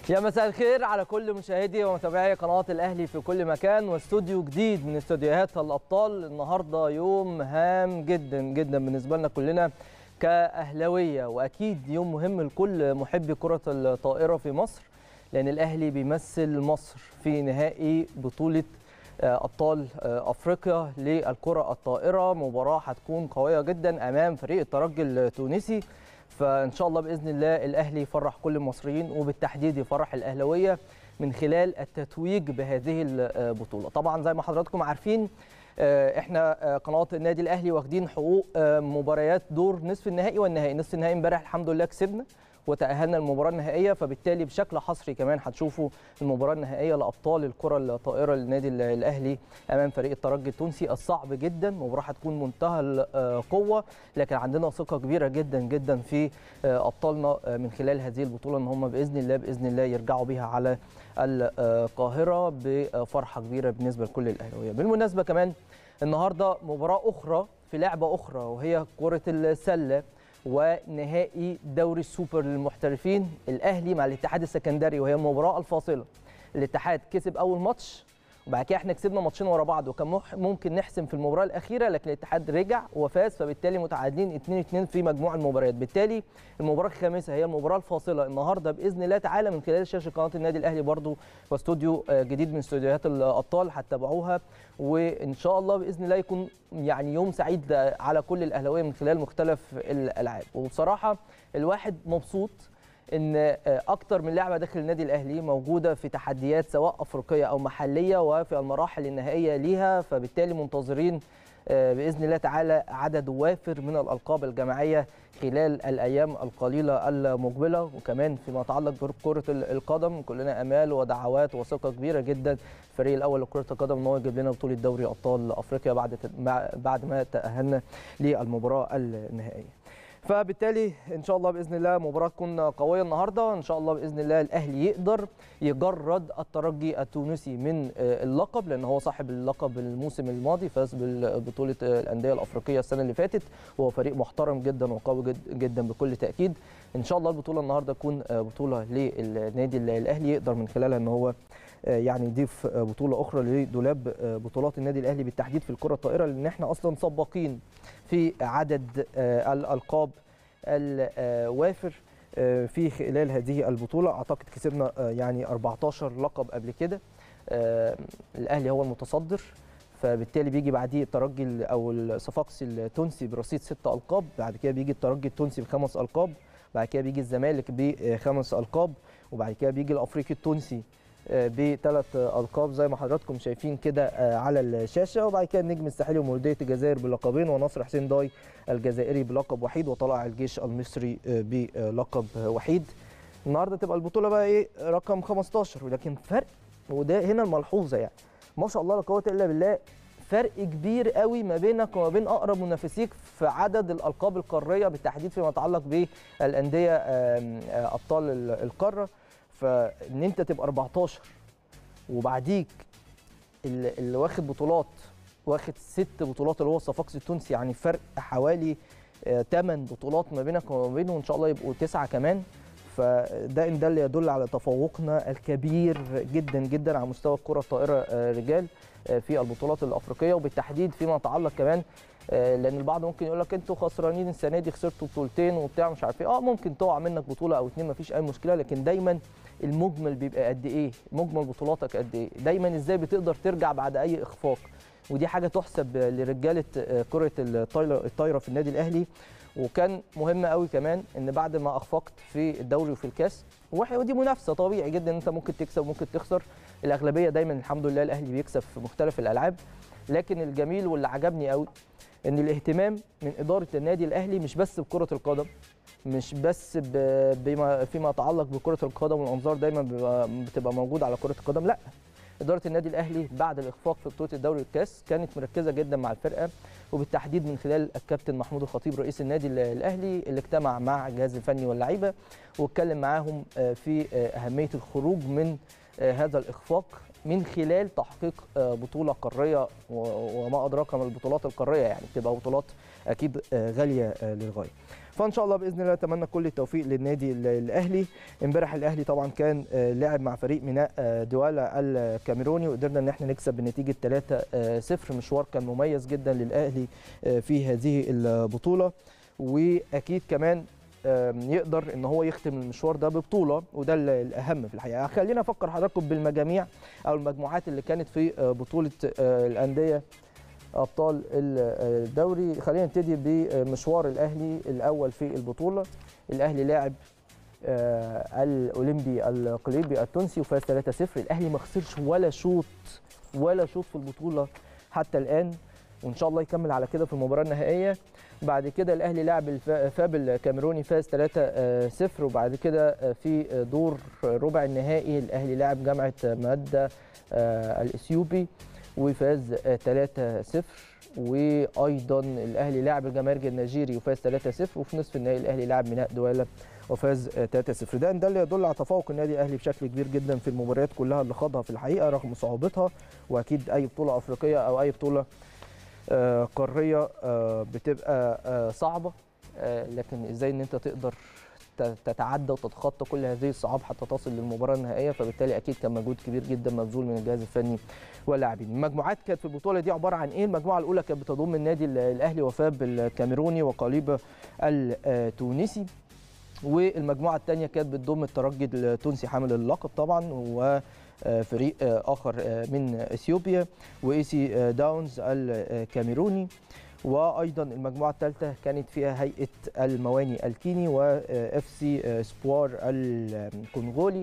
يا مساء الخير على كل مشاهدي ومتابعي قناة الأهلي في كل مكان واستوديو جديد من استوديوهات الأبطال النهاردة يوم هام جدا جدا بالنسبة لنا كلنا كأهلاوية وأكيد يوم مهم لكل محبي كرة الطائرة في مصر لأن الأهلي بيمثل مصر في نهائي بطولة أبطال أفريقيا للكرة الطائرة مباراة هتكون قوية جدا أمام فريق الترجي التونسي فان شاء الله باذن الله الاهلي يفرح كل المصريين وبالتحديد يفرح الاهلاويه من خلال التتويج بهذه البطوله طبعا زي ما حضراتكم عارفين احنا قناه النادي الاهلي واخدين حقوق مباريات دور نصف النهائي والنهائي نصف النهائي امبارح الحمد لله كسبنا وتأهلنا المباراة النهائية فبالتالي بشكل حصري كمان هتشوفوا المباراة النهائية لأبطال الكرة الطائرة للنادي الأهلي أمام فريق الترجي التونسي الصعب جدا مباراة هتكون منتهى القوة لكن عندنا ثقة كبيرة جدا جدا في أبطالنا من خلال هذه البطولة إن هم بإذن الله بإذن الله يرجعوا بها على القاهرة بفرحة كبيرة بالنسبة لكل الأهلاوية بالمناسبة كمان النهاردة مباراة أخرى في لعبة أخرى وهي كرة السلة ونهائي دوري السوبر للمحترفين الاهلي مع الاتحاد السكندري وهي المباراه الفاصله الاتحاد كسب اول ماتش وبعد كده احنا كسبنا ماتشين ورا بعض وكان ممكن نحسم في المباراه الاخيره لكن الاتحاد رجع وفاز فبالتالي متعادلين 2 2 في مجموع المباريات بالتالي المباراه الخامسه هي المباراه الفاصله النهارده باذن الله تعالى من خلال شاشه قناه النادي الاهلي برضو واستوديو جديد من استوديوهات الابطال هتتابعوها وان شاء الله باذن الله يكون يعني يوم سعيد على كل الاهلاويه من خلال مختلف الالعاب وبصراحه الواحد مبسوط ان اكتر من لعبه داخل النادي الاهلي موجوده في تحديات سواء افريقيه او محليه وفي المراحل النهائيه ليها فبالتالي منتظرين باذن الله تعالى عدد وافر من الالقاب الجماعيه خلال الايام القليله المقبله وكمان فيما يتعلق بكره القدم كلنا امال ودعوات وثقه كبيره جدا الفريق الاول لكره القدم ان هو يجيب لنا بطوله دوري ابطال افريقيا بعد بعد ما تاهلنا للمباراه النهائيه فبالتالي ان شاء الله باذن الله مباراه تكون قويه النهارده ان شاء الله باذن الله الاهلي يقدر يجرد الترجي التونسي من اللقب لان هو صاحب اللقب الموسم الماضي فاز ببطوله الانديه الافريقيه السنه اللي فاتت وهو فريق محترم جدا وقوي جدا بكل تاكيد ان شاء الله البطوله النهارده تكون بطوله للنادي الاهلي يقدر من خلالها ان هو يعني يضيف بطوله اخرى لدولاب بطولات النادي الاهلي بالتحديد في الكره الطائره لان احنا اصلا سباقين في عدد الالقاب الوافر في خلال هذه البطوله اعتقد كسبنا يعني 14 لقب قبل كده الاهلي هو المتصدر فبالتالي بيجي بعديه الترجي او الصفاقسي التونسي برصيد ست القاب بعد كده بيجي الترجي التونسي بخمس القاب بعد كده بيجي الزمالك بخمس القاب وبعد كده بيجي الافريقي التونسي بثلاث القاب زي ما حضراتكم شايفين كده على الشاشه وبعد كده النجم الساحلي ومولوديه الجزائر بلقبين ونصر حسين داي الجزائري بلقب وحيد وطلع الجيش المصري بلقب وحيد النهارده تبقى البطوله بقى ايه رقم 15 ولكن فرق وده هنا الملحوظه يعني ما شاء الله لا قوه الا بالله فرق كبير قوي ما بينك وما بين اقرب منافسيك في عدد الالقاب القاريه بالتحديد فيما يتعلق بالانديه ابطال القاره فان انت تبقى 14 وبعديك اللي واخد بطولات واخد ست بطولات اللي هو الصفاقسي التونسي يعني فرق حوالي 8 بطولات ما بينك وما بينه وان شاء الله يبقوا تسعه كمان فده ان ده اللي يدل على تفوقنا الكبير جدا جدا على مستوى الكره الطائره رجال في البطولات الافريقيه وبالتحديد فيما يتعلق كمان لان البعض ممكن يقول لك انتوا خسرانين السنه دي خسرتوا بطولتين وبتاع مش عارف ايه اه ممكن تقع منك بطوله او اتنين مفيش اي مشكله لكن دايما المجمل بيبقى قد ايه مجمل بطولاتك قد ايه دايما ازاي بتقدر ترجع بعد اي اخفاق ودي حاجه تحسب لرجاله كره الطايره في النادي الاهلي وكان مهم قوي كمان ان بعد ما اخفقت في الدوري وفي الكاس ودي منافسه طبيعي جدا ان انت ممكن تكسب وممكن تخسر الاغلبيه دايما الحمد لله الاهلي بيكسب في مختلف الالعاب لكن الجميل واللي عجبني قوي ان الاهتمام من اداره النادي الاهلي مش بس بكره القدم مش بس بما فيما يتعلق بكره القدم والانظار دايما بتبقى موجوده على كره القدم لا اداره النادي الاهلي بعد الاخفاق في بطوله الدوري والكاس كانت مركزه جدا مع الفرقه وبالتحديد من خلال الكابتن محمود الخطيب رئيس النادي الاهلي اللي اجتمع مع الجهاز الفني واللعيبه واتكلم معاهم في اهميه الخروج من هذا الاخفاق من خلال تحقيق بطوله قاريه وما ادراك ما البطولات القاريه يعني بتبقى بطولات اكيد غاليه للغايه فان شاء الله باذن الله اتمنى كل التوفيق للنادي ال- الاهلي امبارح الاهلي طبعا كان آه، لعب مع فريق ميناء آه، دوالا الكاميروني وقدرنا ان احنا نكسب بنتيجه 3-0 مشوار كان مميز جدا للاهلي آه، في هذه البطوله واكيد كمان آم، يقدر ان هو يختم المشوار ده ببطوله وده ال- الاهم في الحقيقه خلينا افكر حضراتكم بالمجاميع او المجموعات اللي كانت في آه، بطوله آه، الانديه ابطال ال- الدوري خلينا نبتدي بمشوار الاهلي الاول في البطوله الاهلي لاعب آه، الاولمبي القليبي التونسي وفاز 3-0 الاهلي ما خسرش ولا شوط ولا شوط في البطوله حتى الان وان شاء الله يكمل على كده في المباراه النهائيه بعد كده الاهلي لعب الف- فاب الكاميروني فاز 3-0 وبعد كده في دور ربع النهائي الاهلي لعب جامعه ماده آه، الاثيوبي وفاز 3-0 وايضا الاهلي لعب الجمارك النيجيري وفاز 3-0 وفي نصف النهائي الاهلي لعب ميناء دواله وفاز 3-0 ده ده اللي يدل على تفوق النادي الاهلي بشكل كبير جدا في المباريات كلها اللي خاضها في الحقيقه رغم صعوبتها واكيد اي بطوله افريقيه او اي بطوله آه، قاريه آه، بتبقى آه، صعبه آه، لكن ازاي ان انت تقدر ت- تتعدى وتتخطى كل هذه الصعاب حتى تصل للمباراه النهائيه فبالتالي اكيد كان مجهود كبير جدا مبذول من الجهاز الفني واللاعبين المجموعات كانت في البطوله دي عباره عن ايه المجموعه الاولى كانت بتضم النادي ال- الاهلي وفاب الكاميروني وقليبه التونسي والمجموعه الثانيه كانت بتضم الترجي التونسي حامل اللقب طبعا وفريق اخر من اثيوبيا واي سي داونز الكاميروني وايضا المجموعه الثالثه كانت فيها هيئه المواني الكيني واف سي سبوار الكونغولي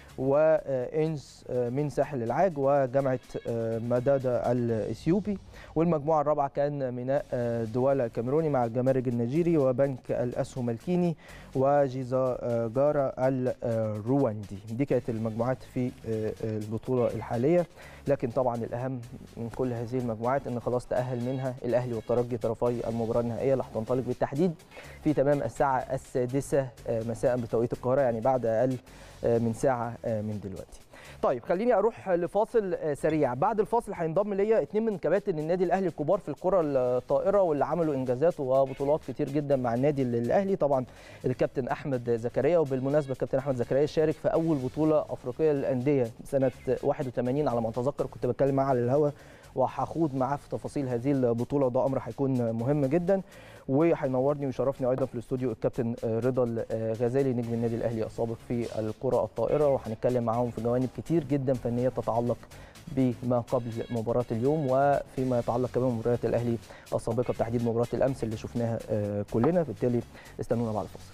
وانس من ساحل العاج وجامعه مدادا الاثيوبي والمجموعه الرابعه كان ميناء دوالا الكاميروني مع الجمارك النيجيري وبنك الاسهم الكيني وجيزا جارا الرواندي دي كانت المجموعات في البطوله الحاليه لكن طبعا الاهم من كل هذه المجموعات ان خلاص تاهل منها الاهلي والترجي طرفي المباراه النهائيه اللي هتنطلق بالتحديد في تمام الساعه السادسه مساء بتوقيت القاهره يعني بعد اقل من ساعه من دلوقتي طيب خليني اروح لفاصل سريع بعد الفاصل هينضم ليا اتنين من كباتن النادي الاهلي الكبار في الكره الطائره واللي عملوا انجازات وبطولات كتير جدا مع النادي الاهلي طبعا الكابتن احمد زكريا وبالمناسبه الكابتن احمد زكريا شارك في اول بطوله افريقيه للانديه سنه 81 على ما اتذكر كنت بتكلم معاه على الهوا وهخوض معاه في تفاصيل هذه البطوله وده امر هيكون مهم جدا وهينورني ويشرفني ايضا في الاستوديو الكابتن رضا الغزالي نجم النادي الاهلي السابق في الكره الطائره وهنتكلم معاهم في جوانب كتير جدا فنيه تتعلق بما قبل مباراه اليوم وفيما يتعلق كمان بمباريات الاهلي السابقه بتحديد مباراه الامس اللي شفناها كلنا بالتالي استنونا بعد الفاصل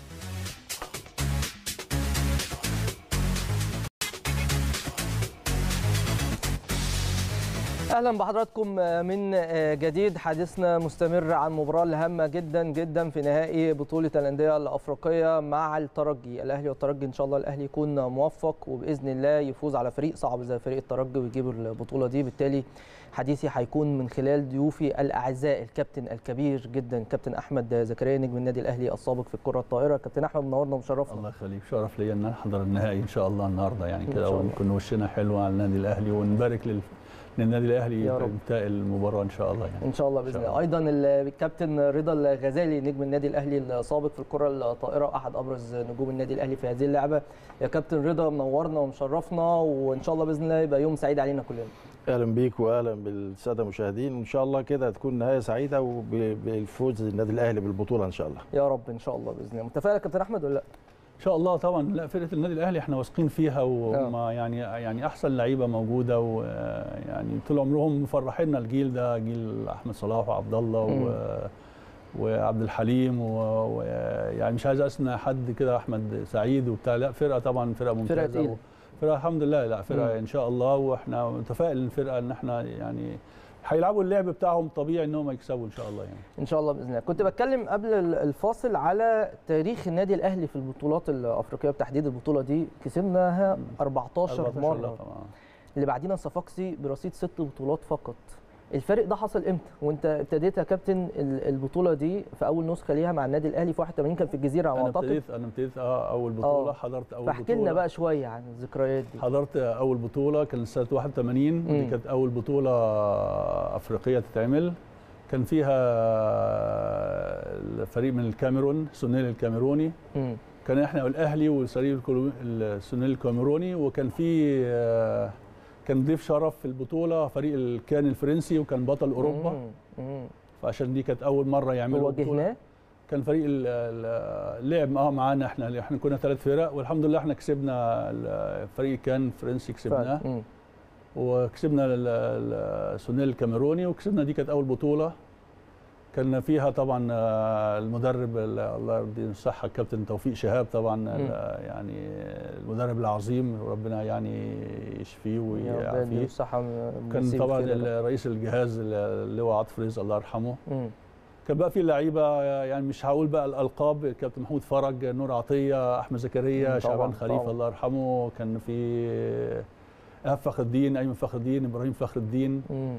اهلا بحضراتكم من جديد حديثنا مستمر عن المباراه الهامه جدا جدا في نهائي بطوله الانديه الافريقيه مع الترجي الاهلي والترجي ان شاء الله الاهلي يكون موفق وباذن الله يفوز على فريق صعب زي فريق الترجي ويجيب البطوله دي بالتالي حديثي هيكون من خلال ضيوفي الاعزاء الكابتن الكبير جدا كابتن احمد زكريا نجم النادي الاهلي السابق في الكره الطائره كابتن احمد منورنا ومشرفنا الله يخليك شرف ليا ان احضر النهائي ان شاء الله النهارده يعني كده ونكون وشنا حلو على النادي الاهلي ونبارك لل للنادي الاهلي انتهاء المباراه ان شاء الله يعني ان شاء الله باذن الله ايضا الكابتن رضا الغزالي نجم النادي الاهلي السابق في الكره الطائره احد ابرز نجوم النادي الاهلي في هذه اللعبه يا كابتن رضا منورنا ومشرفنا وان شاء الله باذن الله يبقى يوم سعيد علينا كلنا اهلا بيك واهلا بالساده المشاهدين وان شاء الله كده هتكون نهايه سعيده وبالفوز النادي الاهلي بالبطوله ان شاء الله يا رب ان شاء الله باذن الله متفائل يا كابتن احمد ولا لا ان شاء الله طبعا لا فرقه النادي الاهلي احنا واثقين فيها وما يعني يعني احسن لعيبه موجوده ويعني طول عمرهم مفرحينا الجيل ده جيل احمد صلاح وعبد الله و وعبد الحليم ويعني مش عايز اثنى حد كده احمد سعيد وبتاع لا فرقه طبعا فرقه ممتازه فرقه إيه؟ فرقه الحمد لله لا فرقه مم. ان شاء الله واحنا متفائل الفرقه ان احنا يعني هيلعبوا اللعب بتاعهم طبيعي ان هم يكسبوا ان شاء الله يعني ان شاء الله باذن الله كنت بتكلم قبل الفاصل على تاريخ النادي الاهلي في البطولات الافريقيه بتحديد البطوله دي كسبناها 14, 14 مره طبعا. اللي بعدينا صفاقسي برصيد ست بطولات فقط الفرق ده حصل امتى وانت ابتديت يا كابتن البطوله دي في اول نسخه ليها مع النادي الاهلي في 81 كان في الجزيره انا اعتقد ابتديت انا ابتديت اه اول بطوله أوه. حضرت اول بطوله فاحكي لنا بقى شويه عن الذكريات دي حضرت اول بطوله كانت سنه 81 مم. دي كانت اول بطوله افريقيه تتعمل كان فيها الفريق من الكاميرون سونيل الكاميروني مم. كان احنا والاهلي والفريق الكولو- السونيل الكاميروني وكان في آه، كان ضيف شرف في البطوله فريق الكان الفرنسي وكان بطل اوروبا مم. مم. فعشان دي كانت اول مره يعملوا بطولة. واجهناه كان فريق ال- ال- لعب اه معانا احنا احنا كنا ثلاث فرق والحمد لله احنا كسبنا ال- فريق كان فرنسي كسبناه مم. وكسبنا ال- ال- سونيل الكاميروني وكسبنا دي كانت اول بطوله كان فيها طبعا آه، المدرب ال- الله يرضيه الصحه الكابتن توفيق شهاب طبعا ال- يعني المدرب العظيم وربنا يعني يشفيه يا رب ويعافيه يديله الصحة كان ونسيب طبعا خير يا رب. رئيس الجهاز اللواء عاطف رزق الله يرحمه مم. كان بقى في لعيبه يعني مش هقول بقى الالقاب كابتن محمود فرج نور عطيه احمد مم، زكريا طبعاً، شعبان خليفه طبعاً. الله يرحمه كان في ايهاب فخر الدين ايمن فخر الدين ابراهيم فخر الدين مم.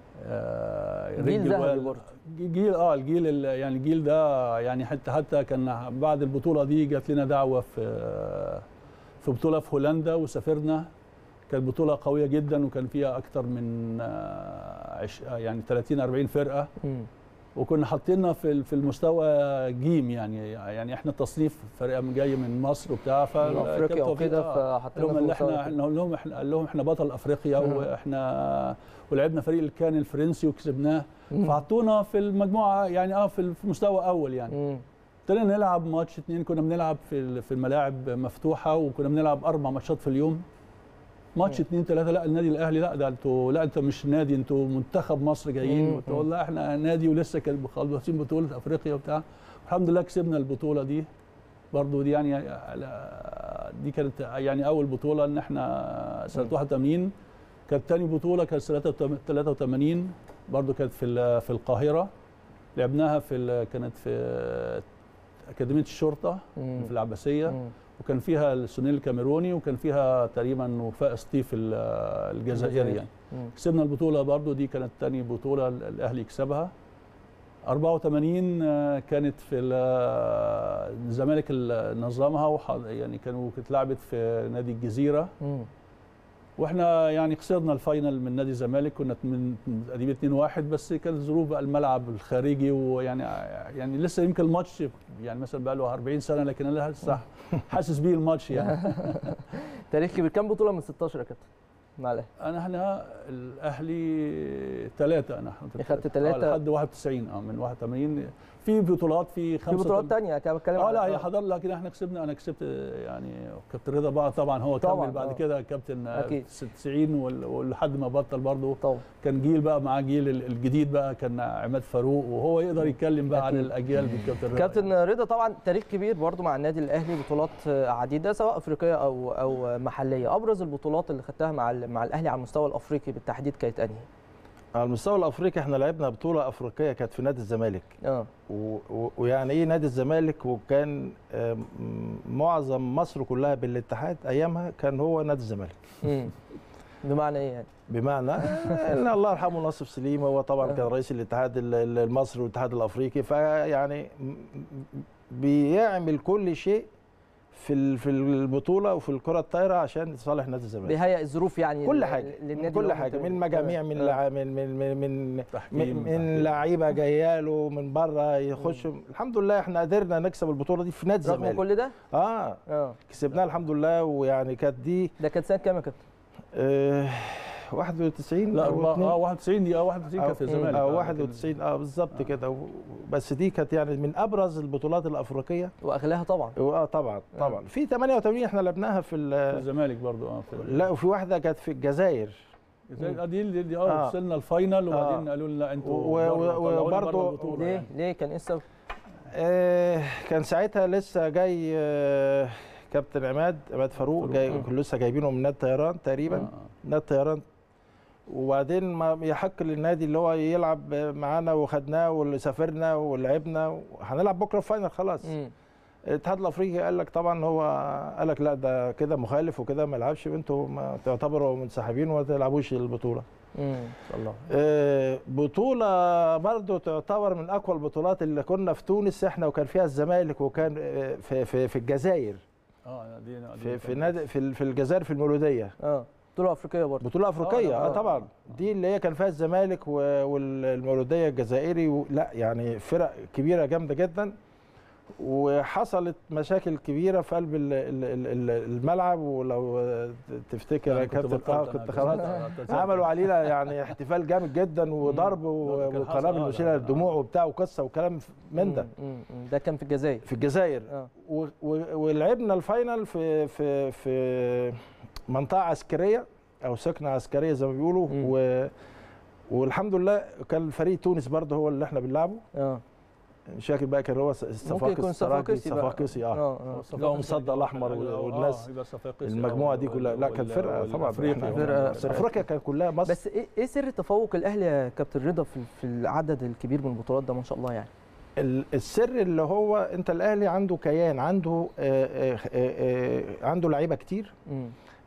آه، جيل ريك ذهبي جوال. برضه. جيل اه الجيل ال- يعني الجيل ده يعني حتى حتى كان بعد البطوله دي جات لنا دعوه في في بطوله في هولندا وسافرنا كانت بطوله قويه جدا وكان فيها اكتر من آه، عش يعني 30 40 فرقه مم. وكنا حاطيننا في ال- في المستوى جيم يعني يعني احنا تصنيف فرقه من جاي من مصر وبتاع من افريقيا فالكابتن وكده توفيق، آه، فحطينا قال في لهم اللي المستوى احنا كده. احنا قال لهم احنا قال لهم احنا بطل افريقيا مم. واحنا ولعبنا فريق الكان الفرنسي وكسبناه مم. فحطونا في المجموعه يعني اه في في مستوى اول يعني مم. ابتدينا نلعب ماتش اتنين كنا بنلعب في ال- في الملاعب مفتوحه وكنا بنلعب اربع ماتشات في اليوم ماتش مم. اتنين تلاته لا النادي الاهلي لا ده انتوا لا انتوا مش نادي انتوا منتخب مصر جايين مم. قلت له والله احنا نادي ولسه كان مخلصين بطوله افريقيا وبتاع الحمد لله كسبنا البطوله دي برضو دي يعني على- دي كانت يعني اول بطوله ان احنا سنه مم. 81 كانت تاني بطوله كانت سنه 83 برضو كانت في ال- في القاهره لعبناها في ال- كانت في اكاديميه الشرطه مم. في العباسيه مم. وكان فيها السنيل الكاميروني وكان فيها تقريبا وفاء سطيف ال- الجزائري الجزائري. يعني مم. كسبنا البطوله برضو دي كانت تاني بطوله ال- الاهلي يكسبها 84 آه، كانت في ال- الزمالك اللي نظمها وح- يعني كانوا كانت لعبت في نادي الجزيره مم. واحنا يعني خسرنا الفاينل من نادي الزمالك كنا من تقريبا 2 1 بس كانت ظروف بقى الملعب الخارجي ويعني يعني لسه يمكن الماتش يعني مثلا بقى له 40 سنه لكن انا لسه حاسس بيه الماتش يعني تاريخ كبير كام بطولة من 16 يا كابتن؟ مع الاهلي انا احنا الاهلي ثلاثه انا أخدت تلاتة. آه لحد 91 اه من 81 في بطولات في في خمسه بطولات تانية كده بتكلم اه عن- لا هي حضر لكن احنا كسبنا انا كسبت يعني كابتن رضا بقى طبعا هو طبعاً، كمل بعد آه. كده كابتن آه، أكيد. 90 وال- ولحد ما بطل برضه طبعا كان جيل بقى معاه جيل ال- الجديد بقى كان عماد فاروق وهو يقدر يتكلم بقى عن أكيد. الاجيال بالكابتن رضا كابتن رضا طبعا تاريخ كبير برضو مع النادي الاهلي بطولات عديده سواء افريقيه او او محليه ابرز البطولات اللي خدتها مع ال- مع الاهلي على المستوى الافريقي بالتحديد كانت انهي على المستوى الافريقي احنا لعبنا بطوله افريقيه كانت في نادي الزمالك اه و- و- ويعني ايه نادي الزمالك وكان آم، معظم مصر كلها بالاتحاد ايامها كان هو نادي الزمالك امم بمعنى ايه يعني بمعنى ان الله يرحمه ناصف سليم هو طبعا كان رئيس الاتحاد ال- ال- المصري والاتحاد الافريقي فيعني م- بيعمل كل شيء في ال- في البطوله وفي الكره الطايره عشان لصالح نادي الزمالك بيهيئ الظروف يعني كل لل- حاجه للنادي من كل اللي هو حاجه منتمي. من مجاميع من آه. لع- من من من من, تحكيم من, من تحكيم. لعيبه جايه له من بره يخشوا الحمد لله احنا قدرنا نكسب البطوله دي في نادي رغم الزمالك كل ده اه اه كسبناها الحمد لله ويعني كانت دي ده كانت سنه كام يا كابتن؟ آه 91 لا أو أربعة- اتنين. اه 91 دي اه 91 كانت في الزمالك اه آه، 91 اه بالظبط كده و- بس دي كانت يعني من ابرز البطولات الافريقيه واغلاها طبعا اه طبعا طبعا في 88 احنا لعبناها في في ال- الزمالك برضو اه في لا وفي واحده كانت في الجزائر زي آه، دي دي, دي اه آه. وصلنا الفاينل وبعدين آه. قالوا لنا لا انتوا و- بره، و- طلعونا وبرضو- بره البطولة ليه يعني. ليه كان ايه السبب؟ آه كان ساعتها لسه جاي آه كابتن عماد عماد فاروق فاروق، جاي آه. كان لسه جايبينه من نادي الطيران تقريبا آه. نادي الطيران وبعدين ما يحق للنادي اللي هو يلعب معانا وخدناه واللي سافرنا ولعبنا هنلعب بكره فاينل خلاص مم. الاتحاد الافريقي قال لك طبعا هو قال لك لا ده كده مخالف وكده ما يلعبش انتوا ما تعتبروا منسحبين وما تلعبوش البطوله امم الله آه، بطولة برضو تعتبر من أقوى البطولات اللي كنا في تونس احنا وكان فيها الزمالك وكان آه، في في في الجزائر اه دي دي في في كانت- نادي في ال- في الجزائر في المولودية اه بطوله افريقيه برضه بطوله افريقيه آه، اه طبعا دي اللي هي كان فيها الزمالك و- والمولوديه الجزائري و... لا يعني فرق كبيره جامده جدا وحصلت مشاكل كبيره في قلب ال- ال- ال- ال- الملعب ولو تفتكر يا أنا كنت كابتن اه بطلت أنا كنت كنت خلاص بطلت. عملوا علينا يعني احتفال جامد جدا وضرب و- ده كان حصل، وقنابل آه، مشيله لا، لا. الدموع وبتاع وقصه وكلام من ده مم، مم. ده كان في الجزائر في الجزائر اه و- و- ولعبنا الفاينل في في في منطقه عسكريه او سكنه عسكريه زي ما بيقولوا مم. و والحمد لله كان فريق تونس برضه هو اللي احنا بنلعبه اه مش فاكر بقى كان هو ممكن الصفاقسي يكون صفاقسي بقى. صفاقسي اه اه اللي هو مصدق الأحمر وال- والناس المجموعه دي كلها لا كانت فرقه طبعا افريقيا إحنا- فرقة- في افريقيا كان كلها مصر بس ايه ايه سر تفوق الاهلي يا كابتن رضا في في العدد الكبير من البطولات ده ما شاء الله يعني ال- السر اللي هو انت الاهلي عنده كيان عنده آه، آه، آه، آه، عنده لعيبه كتير مم.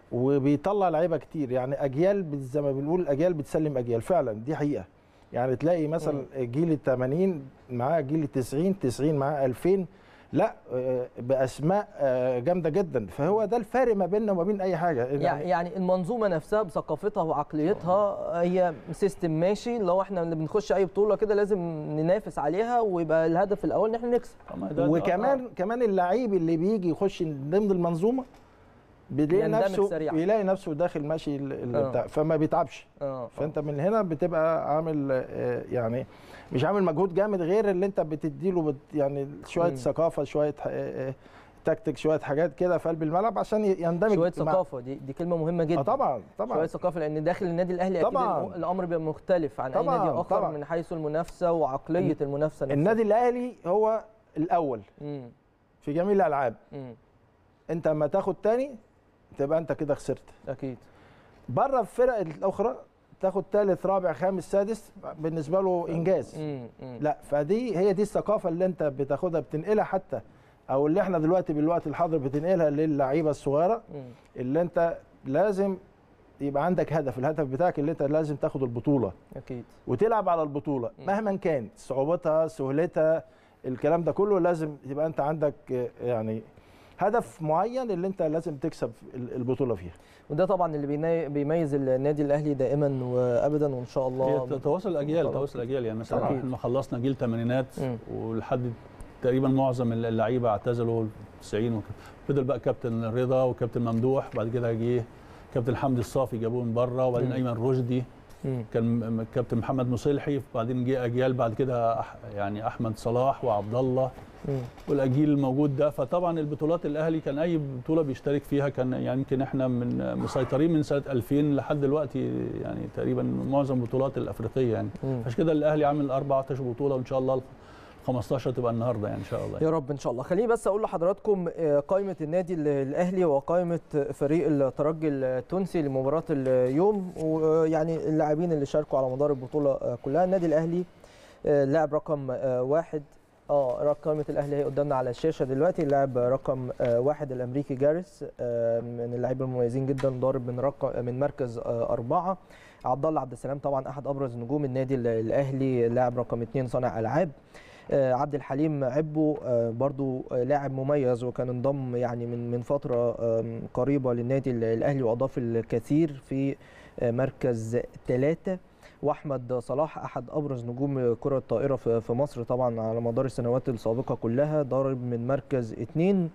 وبيطلع لعيبه كتير يعني اجيال بت- زي ما بنقول اجيال بتسلم اجيال فعلا دي حقيقه يعني تلاقي مثلا جيل ال 80 معاه جيل ال 90 90 معاه 2000 لا آه، باسماء آه، جامده جدا فهو ده الفارق ما بيننا وما بين اي حاجه يعني يعني المنظومه نفسها بثقافتها وعقليتها هي سيستم ماشي لو احنا اللي بنخش اي بطوله كده لازم ننافس عليها ويبقى الهدف الاول ان احنا نكسب وكمان كمان اللعيب اللي بيجي يخش ضمن المنظومه بيلاقي يندمج نفسه سريعاً. بيلاقي نفسه داخل ماشي ال- ال- آه. بتاع فما بيتعبش اه فانت من هنا بتبقى عامل آه، يعني مش عامل مجهود جامد غير اللي انت بتديله بت يعني شويه مم. ثقافه شويه آه، آه، تكتيك شويه حاجات كده في قلب الملعب عشان يندمج شويه مع- ثقافه دي دي كلمه مهمه جدا اه طبعا شويه طبعا ثقافه لان داخل النادي الاهلي اكيد طبعاً. الم- الامر بيبقى مختلف عن طبعاً، اي نادي اخر طبعاً. من حيث المنافسه وعقليه المنافسه نفسها النادي الاهلي هو الاول مم. في جميع الالعاب مم. انت اما تاخد تاني تبقى انت كده خسرت اكيد بره الفرق الاخرى تاخد ثالث رابع خامس سادس بالنسبه له انجاز مم. مم. لا فدي هي دي الثقافه اللي انت بتاخدها بتنقلها حتى او اللي احنا دلوقتي بالوقت الحاضر بتنقلها للعيبه الصغيره مم. اللي انت لازم يبقى عندك هدف الهدف بتاعك اللي انت لازم تاخد البطوله اكيد وتلعب على البطوله مم. مهما كان صعوبتها سهولتها الكلام ده كله لازم يبقى انت عندك آه، يعني هدف معين اللي انت لازم تكسب ال- البطوله فيها وده طبعا اللي بينا- بيميز النادي الاهلي دائما وابدا وان شاء الله هي تواصل الاجيال تواصل الاجيال يعني مثلا أكيد. احنا خلصنا جيل ثمانينات مم. ولحد تقريبا معظم اللعيبه اعتزلوا 90 وك- فضل بقى كابتن رضا وكابتن ممدوح بعد كده جه كابتن حمدي الصافي جابوه من بره وبعدين مم. ايمن رشدي مم. كان م- م- كابتن محمد مصلحي بعدين جه اجيال بعد كده أح يعني احمد صلاح وعبد الله مم. والاجيل الموجود ده فطبعا البطولات الاهلي كان اي بطوله بيشترك فيها كان يعني يمكن احنا من مسيطرين من سنه 2000 لحد دلوقتي يعني تقريبا معظم البطولات الافريقيه يعني مم. عشان كده الاهلي عامل 14 بطوله وان شاء الله ال 15 تبقى النهارده يعني ان شاء الله يا رب ان شاء الله خليني بس اقول لحضراتكم آه، قائمه النادي ال- الاهلي وقائمه فريق الترجي التونسي لمباراه اليوم ويعني اللاعبين اللي شاركوا على مدار البطوله آه، كلها النادي الاهلي آه، لاعب رقم آه، واحد اه رقم قائمه الاهلي هي قدامنا على الشاشه دلوقتي اللاعب رقم آه، واحد الامريكي جاريس آه، من اللعيبه المميزين جدا ضارب من رقم من مركز آه، اربعه عبد الله عبد السلام طبعا احد ابرز نجوم النادي ال- الاهلي لاعب رقم اثنين صانع العاب آه، عبد الحليم عبو آه، برضو آه، لاعب مميز وكان انضم يعني من من فتره آم، قريبه للنادي ال- الاهلي واضاف الكثير في آه، مركز ثلاثه واحمد صلاح احد ابرز نجوم كره الطائره في في مصر طبعا على مدار السنوات السابقه كلها ضارب من مركز اثنين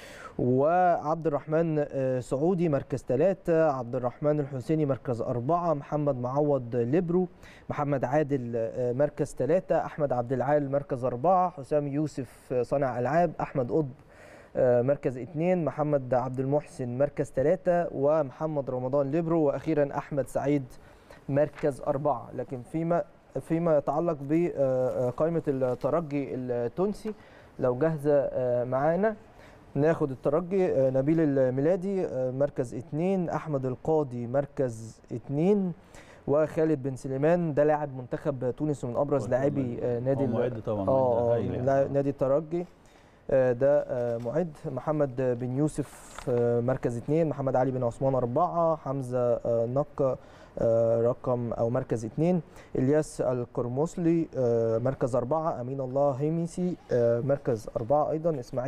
وعبد الرحمن آه، سعودي مركز ثلاثة عبد الرحمن الحسيني مركز أربعة محمد معوض ليبرو محمد عادل آه، مركز ثلاثة أحمد عبد العال مركز أربعة حسام يوسف آه، صانع ألعاب أحمد قطب آه، مركز اثنين محمد عبد المحسن مركز ثلاثة ومحمد رمضان ليبرو وأخيرا أحمد سعيد مركز أربعة لكن فيما فيما يتعلق بقائمة الترجي التونسي لو جاهزة آه، معانا ناخد الترجي آه، نبيل الميلادي آه، مركز اثنين أحمد القاضي مركز اثنين وخالد بن سليمان ده لاعب منتخب تونس ومن أبرز لاعبي آه، نادي هو ال- معد طبعا اه معد اه هايل من يعني. لا- نادي الترجي آه، ده آه، معد محمد بن يوسف آه، مركز اثنين محمد علي بن عثمان أربعة حمزة آه، نقة آه، رقم أو مركز اثنين إلياس القرمصلي آه، مركز أربعة أمين الله هيميسي آه، مركز أربعة أيضا إسماعيل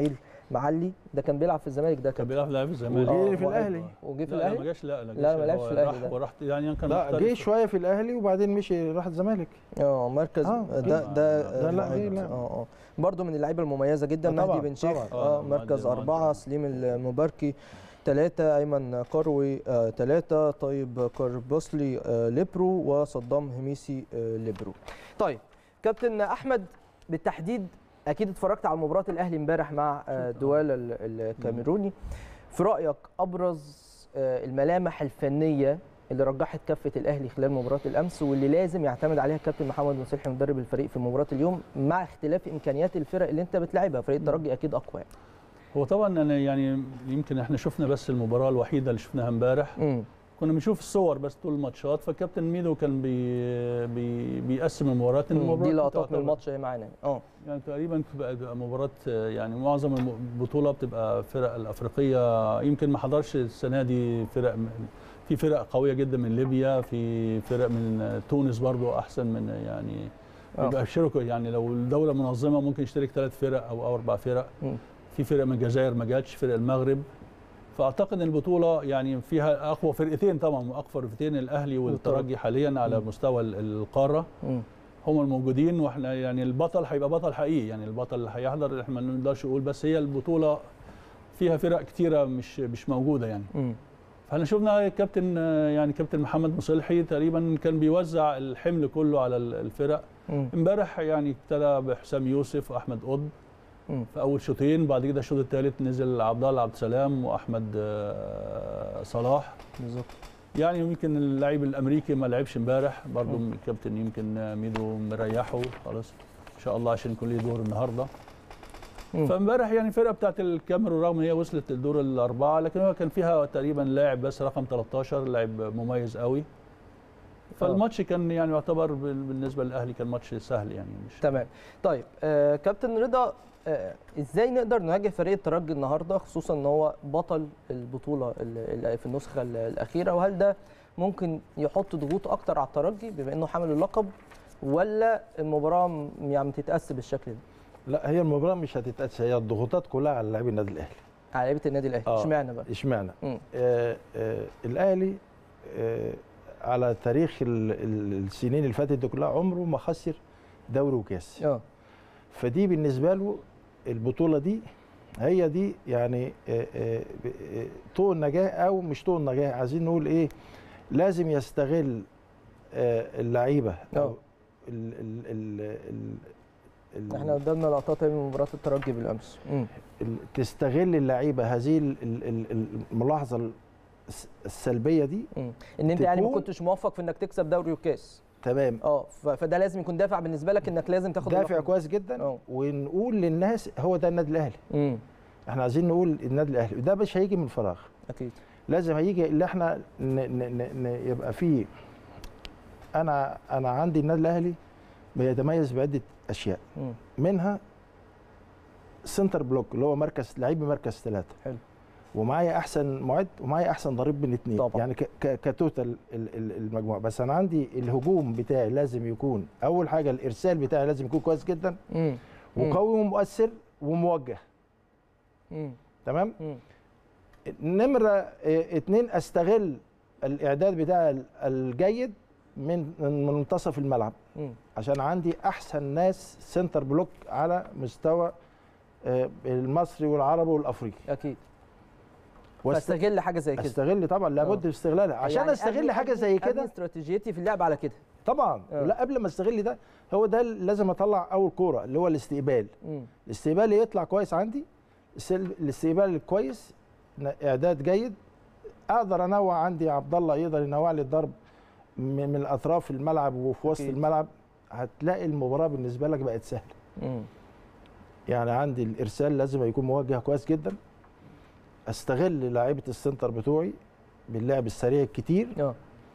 معلي ده كان بيلعب في الزمالك ده كان كان بيلعب لاعب في الزمالك آه، وجه في وقال- الاهلي وجه في لا لا ما الاهلي جاش لا لا, لا، ما جاش. لعبش هو في الأهلي راح ده. وراح يعني كان لا محترف. جه شويه في الاهلي وبعدين مشي راح الزمالك اه مركز آه، ده ده لا، لا، آه، لا، لا. اه اه برضه من اللعيبه المميزه جدا آه، مهدي طبعاً، بن شيخ طبعاً. اه آه، مركز مهدي- اربعه مهدي. سليم المباركي ثلاثة أيمن كروي آه، ثلاثة طيب كاربوسلي آه، ليبرو وصدام هميسي آه، ليبرو طيب كابتن أحمد بالتحديد أكيد اتفرجت على مباراة الأهلي امبارح مع آه، دوال ال- الكاميروني في رأيك أبرز آه، الملامح الفنية اللي رجحت كفة الأهلي خلال مباراة الأمس واللي لازم يعتمد عليها الكابتن محمد مصلحي مدرب الفريق في مباراة اليوم مع اختلاف إمكانيات الفرق اللي أنت بتلعبها فريق الترجي أكيد أقوى يعني. هو طبعا انا يعني يمكن احنا شفنا بس المباراه الوحيده اللي شفناها امبارح مم. كنا بنشوف الصور بس طول الماتشات فكابتن ميدو كان بي بي بيقسم المباريات إن مم. المباراة دي لقطات من تعتبر- الماتش اهي معانا اه يعني تقريبا بتبقى بتبقى مباراه آه، يعني معظم البطوله بتبقى فرق الافريقيه يمكن ما حضرش السنه دي فرق م- في فرق قويه جدا من ليبيا في فرق من آه، تونس برضو احسن من يعني آه. يبقى شركه يعني لو الدوله منظمه ممكن يشترك ثلاث فرق او اربع فرق مم. في فرق من الجزائر ما جاتش فرق المغرب فاعتقد ان البطوله يعني فيها اقوى فرقتين طبعا واقوى فرقتين الاهلي والترجي حاليا على مم. مستوى ال- القاره مم. هم الموجودين واحنا يعني البطل هيبقى بطل حقيقي يعني البطل اللي هيحضر احنا ما نقدرش نقول بس هي البطوله فيها فرق كتيره مش مش موجوده يعني مم. فاحنا شفنا كابتن يعني كابتن محمد مصلحي تقريبا كان بيوزع الحمل كله على ال- الفرق مم. امبارح يعني ابتدى بحسام يوسف واحمد قطب مم. في اول شوطين بعد كده الشوط الثالث نزل عبد الله عبد السلام واحمد آه، صلاح بالظبط يعني يمكن اللعيب الامريكي ما لعبش امبارح برضه مم. الكابتن يمكن ميدو مريحه خلاص ان شاء الله عشان يكون ليه دور النهارده مم. فامبارح يعني الفرقه بتاعت الكاميرون رغم ان هي وصلت للدور الاربعه لكن هو كان فيها تقريبا لاعب بس رقم 13 لاعب مميز قوي فالماتش كان يعني يعتبر بال- بالنسبه للاهلي كان ماتش سهل يعني مش تمام طيب آه كابتن رضا آه ازاي نقدر نواجه فريق الترجي النهارده خصوصا ان هو بطل البطوله ال- ال- في النسخه ال- الاخيره وهل ده ممكن يحط ضغوط اكتر على الترجي بما انه حامل اللقب ولا المباراه م- يعني تتقاس بالشكل ده لا هي المباراه مش هتتقاس هي الضغوطات كلها على لاعبي النادي الاهلي على لعيبه النادي الاهلي آه. اشمعنى بقى اشمعنى مم. آه آه الاهلي آه على تاريخ ال- ال- السنين اللي فاتت دي كلها عمره ما خسر دوري وكاس اه فدي بالنسبه له البطوله دي هي دي يعني آه، آه، ب- آه، طوق النجاه او مش طوق النجاه عايزين نقول ايه لازم يستغل آه، اللعيبه آه. أو ال ال ال ال احنا قدامنا لقطات من مباراه الترجي بالامس مم. ال- تستغل اللعيبه هذه ال- ال- ال- الملاحظه الس- السلبيه دي مم. ان انت يعني ما تكون- كنتش موفق في انك تكسب دوري وكاس تمام اه ف- فده لازم يكون دافع بالنسبه لك انك لازم تاخد دافع اللقب. كويس جدا آه. ونقول للناس هو ده النادي الاهلي مم. احنا عايزين نقول النادي الاهلي وده مش هيجي من فراغ اكيد لازم هيجي اللي احنا ن ن ن ن يبقى فيه انا انا عندي النادي الاهلي بيتميز بعده اشياء مم. منها سنتر بلوك اللي هو مركز لعيب مركز ثلاثه حلو. ومعايا احسن معد ومعايا احسن ضريب من اثنين طبعا. يعني ك- ك- كتوتال ال- ال- المجموعه بس انا عندي الهجوم بتاعي لازم يكون اول حاجه الارسال بتاعي لازم يكون كويس جدا مم. مم. وقوي ومؤثر وموجه مم. تمام مم. نمرة اه، اتنين استغل الاعداد بتاع ال- الجيد من من منتصف الملعب مم. عشان عندي احسن ناس سنتر بلوك على مستوى اه، المصري والعربي والافريقي اكيد واست- فاستغل حاجه زي كده استغل طبعا لابد من استغلالها عشان يعني استغل أبني- حاجه أبني- زي أبني كده استراتيجيتي في اللعب على كده طبعا آه. لا قبل ما استغل ده هو ده اللي لازم اطلع اول كوره اللي هو الاستقبال مم. الاستقبال يطلع كويس عندي السل- الاستقبال الكويس ن- اعداد جيد اقدر انوع عندي عبد الله يقدر ينوع لي الضرب من من الاطراف الملعب وفي وسط أكيد. الملعب هتلاقي المباراه بالنسبه لك بقت سهله مم. يعني عندي الارسال لازم يكون موجه كويس جدا استغل لاعيبه السنتر بتوعي باللعب السريع الكتير اه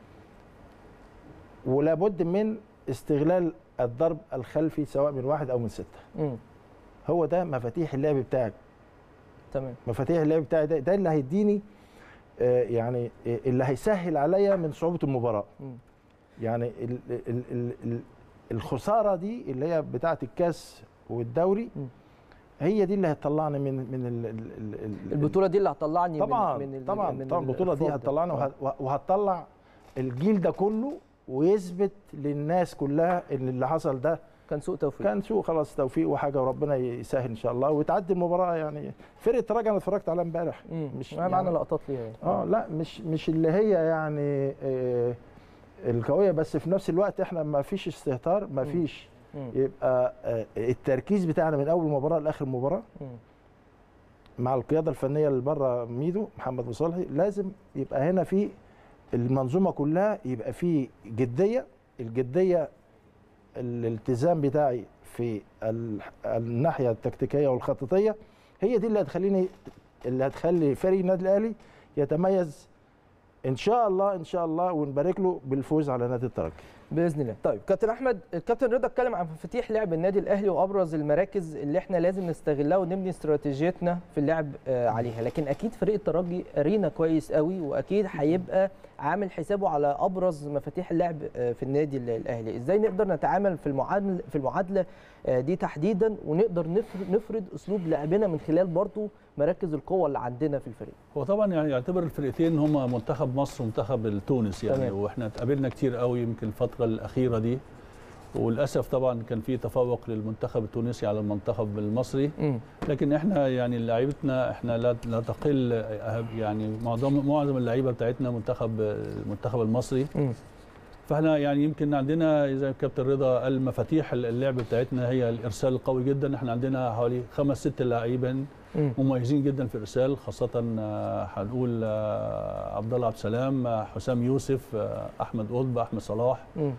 ولابد من استغلال الضرب الخلفي سواء من واحد او من سته مم. هو ده مفاتيح اللعب بتاعك تمام مفاتيح اللعب بتاعي ده ده اللي هيديني آه، يعني آه، اللي هيسهل عليا من صعوبه المباراه مم. يعني ال ال ال ال الخساره دي اللي هي بتاعه الكاس والدوري مم. هي دي اللي هتطلعني من من ال ال ال ال البطوله دي اللي هتطلعني طبعا من من طبعا من طبعا البطوله دي الفوز ده. هتطلعنا آه. وه- وهتطلع الجيل ده كله ويثبت للناس كلها ان اللي حصل ده كان سوء توفيق كان سوء خلاص توفيق وحاجه وربنا يسهل ان شاء الله وتعدي المباراه يعني فرقه راجع انا اتفرجت عليها امبارح مم. مش مش معانا يعني- لقطات ليها يعني اه لا مش مش اللي هي يعني آه القويه بس في نفس الوقت احنا ما فيش استهتار ما مم. فيش مم. يبقى آه التركيز بتاعنا من اول مباراه لاخر مباراه مم. مع القياده الفنيه اللي بره ميدو محمد مصالحي لازم يبقى هنا في المنظومه كلها يبقى في جديه الجديه الالتزام بتاعي في ال- الناحيه التكتيكيه والخططيه هي دي اللي هتخليني اللي هتخلي فريق النادي الاهلي يتميز ان شاء الله ان شاء الله ونبارك له بالفوز على نادي الترجي باذن الله طيب كابتن احمد الكابتن رضا اتكلم عن مفاتيح لعب النادي الاهلي وابرز المراكز اللي احنا لازم نستغلها ونبني استراتيجيتنا في اللعب آه، عليها لكن اكيد فريق الترجي قرينا كويس قوي واكيد هيبقى عامل حسابه على ابرز مفاتيح اللعب آه، في النادي ال- الاهلي ازاي نقدر نتعامل في المعادله في المعادله آه، دي تحديدا ونقدر نفر- نفرض اسلوب لعبنا من خلال برضو مراكز القوه اللي عندنا في الفريق هو طبعا يعني يعتبر الفرقتين هم منتخب مصر ومنتخب تونس يعني تمام. واحنا اتقابلنا كتير قوي يمكن الفتره الاخيره دي وللاسف طبعا كان في تفوق للمنتخب التونسي على المنتخب المصري مم. لكن احنا يعني لعيبتنا احنا لا لا تقل أهب- يعني معظم معظم اللعيبه بتاعتنا منتخب المنتخب المصري مم. فاحنا يعني يمكن عندنا زي ما الكابتن رضا قال مفاتيح اللعب بتاعتنا هي الارسال القوي جدا احنا عندنا حوالي خمس ست لاعبين مم. مميزين جدا في الارسال خاصه آه، هنقول آه، عبد الله عبد السلام آه، حسام يوسف آه، احمد قطب احمد صلاح مم.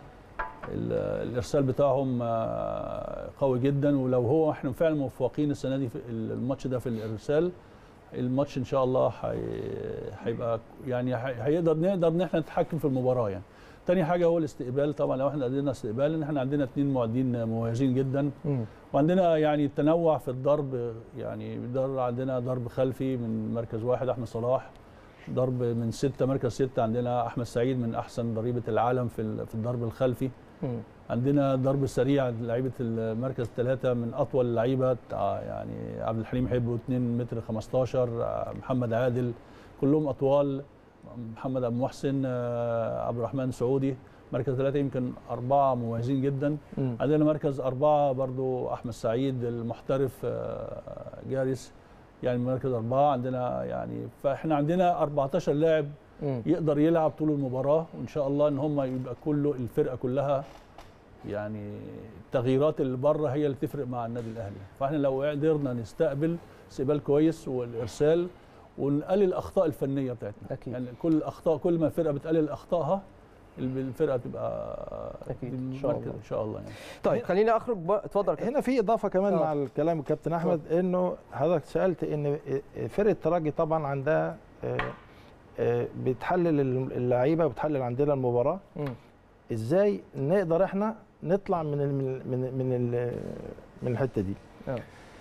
ال- الارسال بتاعهم آه، قوي جدا ولو هو احنا فعلا موفقين السنه دي في الماتش ده في الارسال الماتش ان شاء الله هي- هيبقى يعني هي- هيقدر نقدر ان احنا نتحكم في المباراه يعني تاني حاجه هو الاستقبال طبعا لو احنا قدرنا استقبال ان احنا عندنا اثنين معدين مميزين جدا مم. وعندنا يعني التنوع في الضرب يعني ضرب عندنا ضرب خلفي من مركز واحد احمد صلاح ضرب من ستة مركز ستة عندنا احمد سعيد من احسن ضريبه العالم في ال- في الضرب الخلفي مم. عندنا ضرب سريع لعيبه المركز ثلاثة من اطول اللعيبه آه، يعني عبد الحليم حبو 2 متر 15 آه، محمد عادل كلهم اطوال محمد ابو محسن آه، عبد الرحمن سعودي مركز ثلاثة يمكن أربعة مميزين جدا مم. عندنا مركز أربعة برضو أحمد سعيد المحترف آه، جارس يعني مركز أربعة عندنا يعني فإحنا عندنا 14 لاعب مم. يقدر يلعب طول المباراة وإن شاء الله إن هم يبقى كله الفرقة كلها يعني التغييرات اللي بره هي اللي تفرق مع النادي الأهلي فإحنا لو قدرنا نستقبل استقبال كويس والإرسال ونقلل الأخطاء الفنية بتاعتنا أكيد. يعني كل الأخطاء كل ما الفرقة بتقلل أخطائها الفرقة تبقى أكيد، دي إن شاء المركز الله. إن شاء الله يعني طيب خليني اخرج ب... اتفضل يا كابتن. هنا في اضافه كمان آه. مع الكلام الكابتن احمد انه حضرتك سالت ان فرقه الترجي طبعا عندها آه، آه، بتحلل اللعيبه وبتحلل عندنا المباراه مم. ازاي نقدر احنا نطلع من ال من من من, ال من الحته دي آه.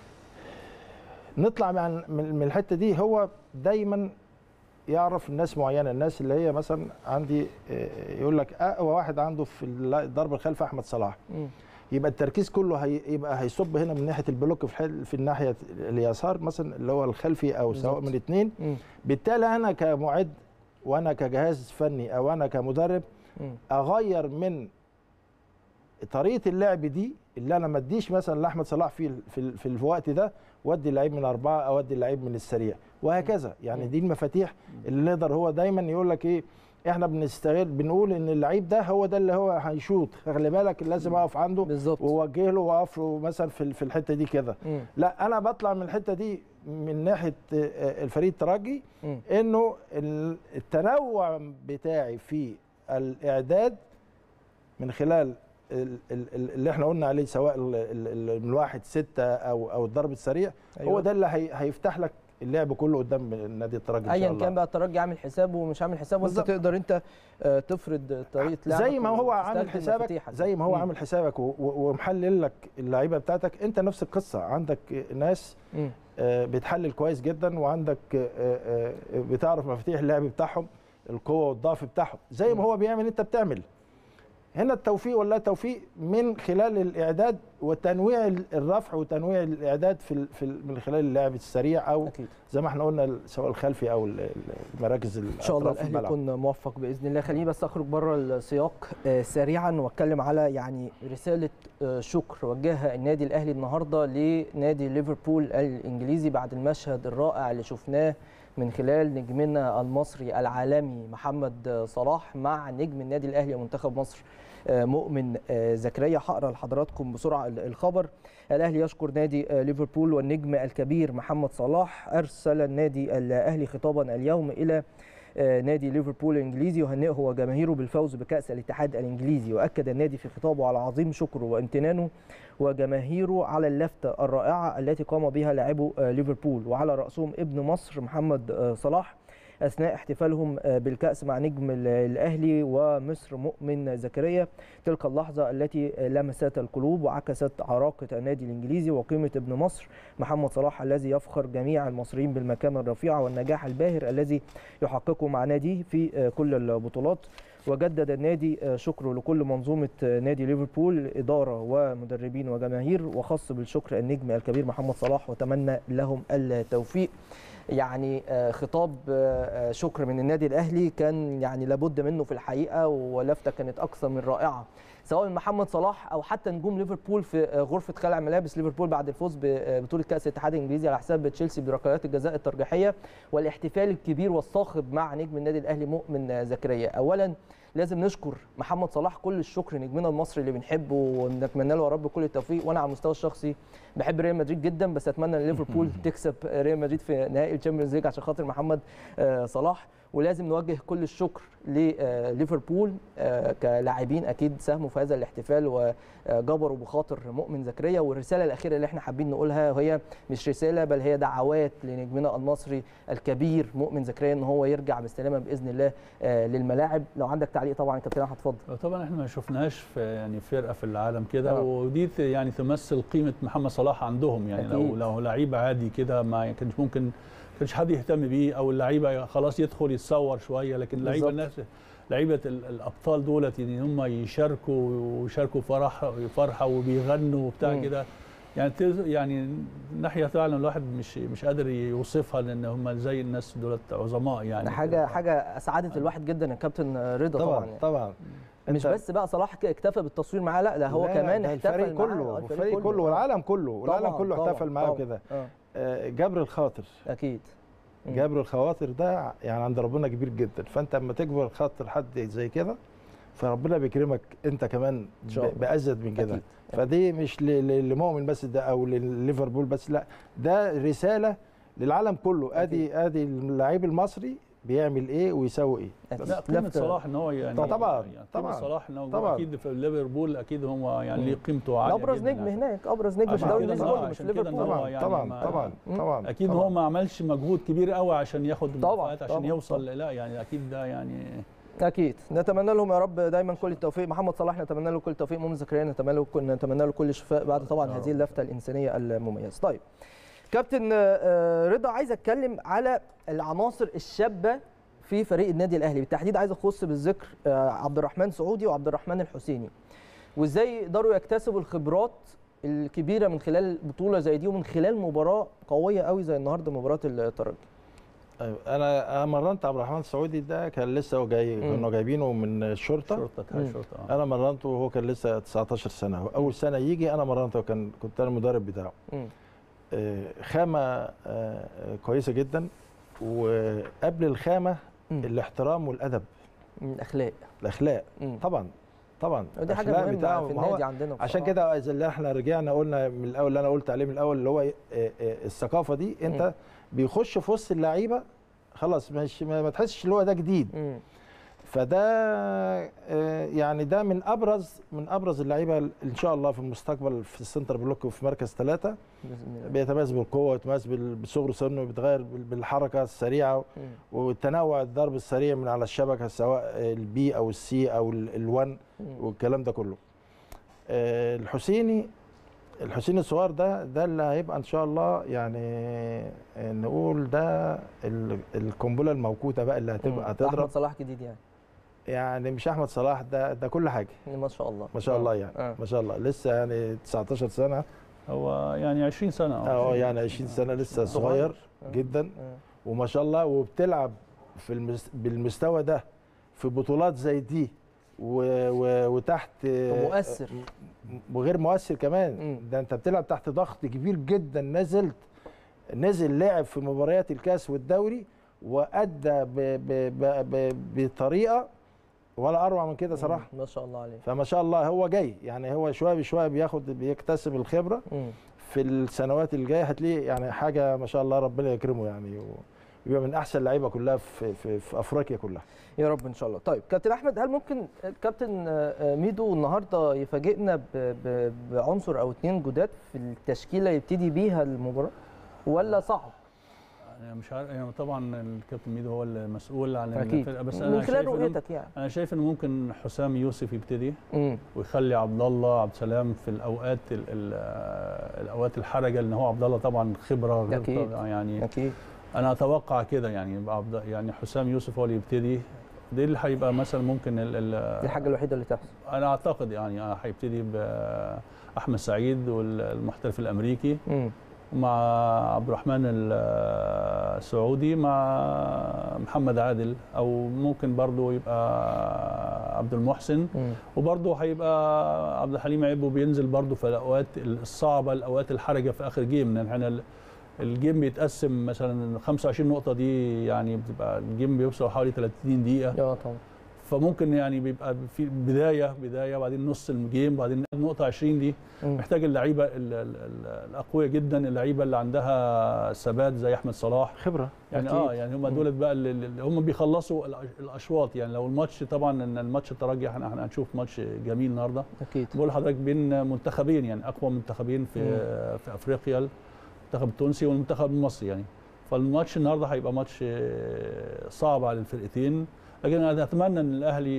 نطلع من من من الحته دي هو دايما يعرف الناس معينه الناس اللي هي مثلا عندي آه، يقول لك اقوى واحد عنده في الضرب الخلفي احمد صلاح مم. يبقى التركيز كله هي يبقى هيصب هنا من ناحيه البلوك في الحل- في الناحيه اليسار مثلا اللي هو الخلفي او سواء بالظبط. من الاثنين مم. بالتالي انا كمعد وانا كجهاز فني او انا كمدرب مم. اغير من طريقه اللعب دي اللي انا ما اديش مثلا لاحمد صلاح في ال- في, ال- في الوقت ده وادي اللعيب من اربعه او ادي اللعيب من السريع وهكذا يعني دي المفاتيح اللي نقدر هو دايما يقول لك ايه احنا بنستغل بنقول ان اللعيب ده هو ده اللي هو هيشوط خلي بالك لازم اقف عنده بالظبط ووجه له واقف له مثلا في ال- في الحته دي كده مم. لا انا بطلع من الحته دي من ناحيه آه، الفريق الترجي مم. انه ال- التنوع بتاعي في الاعداد من خلال ال- ال- ال- اللي احنا قلنا عليه سواء ال- ال- ال- من واحد ستة او او الضرب السريع أيوة. هو ده اللي هي- هيفتح لك اللعب كله قدام النادي الترجي ان شاء ايا الله كان بقى الترجي عامل حسابه ومش عامل حسابه وانت بالظبط. تقدر انت آه، تفرض طريقه لعبك زي ما هو عامل وتستخدم حسابك مفاتيحك. زي ما هو مم. عامل حسابك و- و- ومحلل لك اللعيبه بتاعتك انت نفس القصه عندك ناس مم. آه، بتحلل كويس جدا وعندك آه، آه، بتعرف مفاتيح اللعب بتاعهم القوه والضعف بتاعهم زي ما هو بيعمل انت بتعمل هنا التوفيق ولا التوفيق من خلال الاعداد وتنويع ال- الرفع وتنويع الاعداد في ال- في ال- من خلال اللعب السريع او اكيد زي ما احنا قلنا سواء الخلفي او ال- ال- المراكز ان شاء الله الاهلي يكون موفق باذن الله خليني بس اخرج بره السياق آه، سريعا واتكلم على يعني رساله آه، شكر وجهها النادي الاهلي النهارده لنادي ليفربول الانجليزي بعد المشهد الرائع اللي شفناه من خلال نجمنا المصري العالمي محمد صلاح مع نجم النادي الاهلي ومنتخب مصر آه، مؤمن آه، زكريا هقرا لحضراتكم بسرعه ال- الخبر الاهلي يشكر نادي آه، ليفربول والنجم الكبير محمد صلاح ارسل النادي الاهلي خطابا اليوم الى آه، نادي ليفربول الانجليزي يهنئه وجماهيره بالفوز بكاس الاتحاد الانجليزي واكد النادي في خطابه على عظيم شكره وامتنانه وجماهيره على اللفته الرائعه التي قام بها لاعبو آه، ليفربول وعلى راسهم ابن مصر محمد آه، صلاح اثناء احتفالهم آه، بالكاس مع نجم ال- الاهلي ومصر مؤمن زكريا تلك اللحظه التي آه، لمست القلوب وعكست عراقه النادي الانجليزي وقيمه ابن مصر محمد صلاح الذي يفخر جميع المصريين بالمكانه الرفيعه والنجاح الباهر الذي يحققه مع ناديه في آه، كل البطولات وجدد النادي آه، شكره لكل منظومه آه، نادي ليفربول اداره ومدربين وجماهير وخص بالشكر النجم الكبير محمد صلاح وتمنى لهم التوفيق يعني آه، خطاب آه، آه، شكر من النادي الاهلي كان يعني لابد منه في الحقيقه ولفته كانت اكثر من رائعه سواء من محمد صلاح او حتى نجوم ليفربول في آه، غرفه خلع ملابس ليفربول بعد الفوز ببطوله كاس الاتحاد الانجليزي على حساب تشيلسي بركلات الجزاء الترجيحيه والاحتفال الكبير والصاخب مع نجم النادي الاهلي مؤمن آه، زكريا اولا لازم نشكر محمد صلاح كل الشكر نجمنا المصري اللي بنحبه ونتمنى له يا رب كل التوفيق وانا على المستوى الشخصي بحب ريال مدريد جدا بس اتمنى ان ليفربول تكسب ريال مدريد في نهائي الشامبيونز ليج عشان خاطر محمد آه، صلاح ولازم نوجه كل الشكر لليفربول كلاعبين اكيد ساهموا في هذا الاحتفال وجبروا بخاطر مؤمن زكريا والرساله الاخيره اللي احنا حابين نقولها هي مش رساله بل هي دعوات لنجمنا المصري الكبير مؤمن زكريا ان هو يرجع بالسلامه باذن الله آه، للملاعب لو عندك تعليق طبعا كابتن احمد اتفضل طبعا احنا ما شفناش في يعني فرقه في العالم كده آه. ودي ت- يعني تمثل قيمه محمد صلاح عندهم يعني لو أكيد. لو لعيب عادي كده ما كانش ممكن كانش حد يهتم بيه او اللعيبه خلاص يدخل يتصور شويه لكن اللعيبه بالظبط. الناس لعيبه ال- الابطال دولت ان هم يشاركوا ويشاركوا فرح فرحه وبيغنوا وبتاع مم. كده يعني تز- يعني ناحيه فعلا الواحد مش مش قادر يوصفها لان هم زي الناس دولت عظماء يعني ده حاجه حاجه اسعدت الواحد جدا يا كابتن رضا طبعا, طبعا طبعا مش أنت- بس بقى صلاح ك- اكتفى بالتصوير معاه لا ده هو لا، كمان ده احتفل الفريق معاه كله آه، الفريق كله والعالم كله والعالم طبعاً، كله طبعاً، احتفل معاه طبعاً. كده آه، جبر الخاطر اكيد مم. جبر الخواطر ده يعني عند ربنا كبير جدا فانت لما تجبر خاطر حد زي كده فربنا بيكرمك انت كمان إن شاء الله. ب- بازيد من كده أكيد. فدي مش ل- ل- لمؤمن بس ده او لليفربول بس لا ده رساله للعالم كله ادي ادي اللعيب المصري بيعمل ايه ويسوي ايه أكيد. لا قيمة لفتة- صلاح ان هو يعني طبعاً، يعني قيمة طبعاً، صلاح ان هو طبعاً. اكيد في ليفربول اكيد هو يعني ليه مم. قيمته عالية ابرز جداً نجم يعني. هناك ابرز نجم في عشان الدوري كده الانجليزي آه، كله مش عشان كده إن ليفربول هو طبعا يعني طبعا ما- طبعا مم. طبعا اكيد طبعاً. هو ما عملش مجهود كبير قوي عشان ياخد طبعاً، المكافآت عشان طبعاً، يوصل طبعاً. لا يعني اكيد ده يعني اكيد نتمنى لهم يا رب دايما كل التوفيق محمد صلاح نتمنى له كل التوفيق مؤمن زكريا نتمنى له كل نتمنى له كل الشفاء بعد طبعا يا هذه رب. اللفته الانسانيه المميزه طيب كابتن آه، رضا عايز اتكلم على العناصر الشابه في فريق النادي الاهلي بالتحديد عايز اخص بالذكر آه، عبد الرحمن سعودي وعبد الرحمن الحسيني وازاي يقدروا يكتسبوا الخبرات الكبيره من خلال بطوله زي دي ومن خلال مباراه قويه قوي زي النهارده مباراه الترجي أيوة. انا أنا مرنت عبد الرحمن السعودي ده كان لسه جاي مم. كانوا جايبينه من الشرطه شرطه مم. هاي شرطه آه. انا مرنته وهو كان لسه 19 سنه اول سنه يجي انا مرنته كان كنت انا المدرب بتاعه مم. آه، خامه آه، كويسه جدا وقبل الخامه مم. الاحترام والادب من الاخلاق الاخلاق مم. طبعا طبعا ودي حاجه الأخلاق مهمه بتاعه. في ما هو النادي عندنا عشان بصراحة. كده زي اللي احنا رجعنا قلنا من الاول اللي انا قلت عليه من الاول اللي هو إيه، آه، آه، الثقافه دي انت مم. بيخش في وسط اللعيبه خلاص مش ما ما تحسش اللي هو ده جديد مم. فده آه، يعني ده من ابرز من ابرز اللعيبه ان شاء الله في المستقبل في السنتر بلوك وفي مركز ثلاثه باذن الله بيتميز بالقوه ويتميز بال- بصغر سنه بيتغير بال- بالحركه السريعه مم. والتنوع الضرب السريع من على الشبكه سواء البي او السي او ال- الوان مم. والكلام ده كله آه، الحسيني الحسيني الصغير ده ده اللي هيبقى ان شاء الله يعني آه، نقول ده ال- القنبله الموقوته بقى اللي هتبقى مم. هتضرب احمد صلاح جديد يعني يعني مش احمد صلاح ده ده كل حاجه ما شاء الله ما شاء آه. الله يعني آه. ما شاء الله لسه يعني 19 سنه هو يعني 20 سنه اه يعني 20 سنه لسه صغير آه. جدا آه. وما شاء الله وبتلعب في المس... بالمستوى ده في بطولات زي دي و... و... وتحت ومؤثر. م- وغير مؤثر كمان مم. ده انت بتلعب تحت ضغط كبير جدا نزلت نزل لعب في مباريات الكاس والدوري وادى ب... ب... ب... ب... بطريقه ولا اروع من كده صراحه ما شاء الله عليه فما شاء الله هو جاي يعني هو شويه بشويه بياخد بيكتسب الخبره مم. في السنوات الجايه هتلاقيه يعني حاجه ما شاء الله ربنا يكرمه يعني ويبقى من احسن اللعيبه كلها في, في, في افريقيا كلها يا رب ان شاء الله طيب كابتن احمد هل ممكن الكابتن آه، آه، ميدو النهارده يفاجئنا ب- ب- بعنصر او اتنين جداد في التشكيله يبتدي بيها المباراه ولا صعب انا مش عارف يعني طبعا الكابتن ميدو هو المسؤول عن اكيد الفرقه بس من انا خلال شايف إن- رؤيتك يعني انا شايف ان ممكن حسام يوسف يبتدي امم ويخلي عبد الله عبد السلام في الاوقات ال ال الاوقات الحرجه لان هو عبد الله طبعا خبره غير أكيد. طبيعية يعني اكيد انا اتوقع كده يعني يبقى عبد يعني حسام يوسف هو اللي يبتدي دي اللي هيبقى مثلا ممكن ال ال دي الحاجه الوحيده اللي تحصل انا اعتقد يعني آه، هيبتدي باحمد سعيد والمحترف الامريكي امم مع عبد الرحمن ال- السعودي مع محمد عادل او ممكن برضه يبقى عبد المحسن امم وبرضه هيبقى عبد الحليم عيبو بينزل برضه في الاوقات الصعبه الاوقات الحرجه في اخر جيم لان احنا ال- الجيم بيتقسم مثلا 25 نقطه دي يعني بتبقى الجيم بيوصل حوالي 30 دقيقه اه طبعا فممكن يعني بيبقى في بدايه بدايه بعدين نص الجيم بعدين نقطه 20 دي مم. محتاج اللعيبه ال- ال- ال- الاقوياء جدا اللعيبه اللي عندها ثبات زي احمد صلاح خبره يعني أكيد. اه يعني هم دولت بقى اللي اللي هم بيخلصوا الأش- الاشواط يعني لو الماتش طبعا ان الماتش الترجي احنا احنا هنشوف ماتش جميل النهارده اكيد بقول لحضرتك بين منتخبين يعني اقوى منتخبين في في افريقيا المنتخب التونسي والمنتخب المصري يعني فالماتش النهارده هيبقى ماتش آه، صعب على الفرقتين لكن انا اتمنى ان الاهلي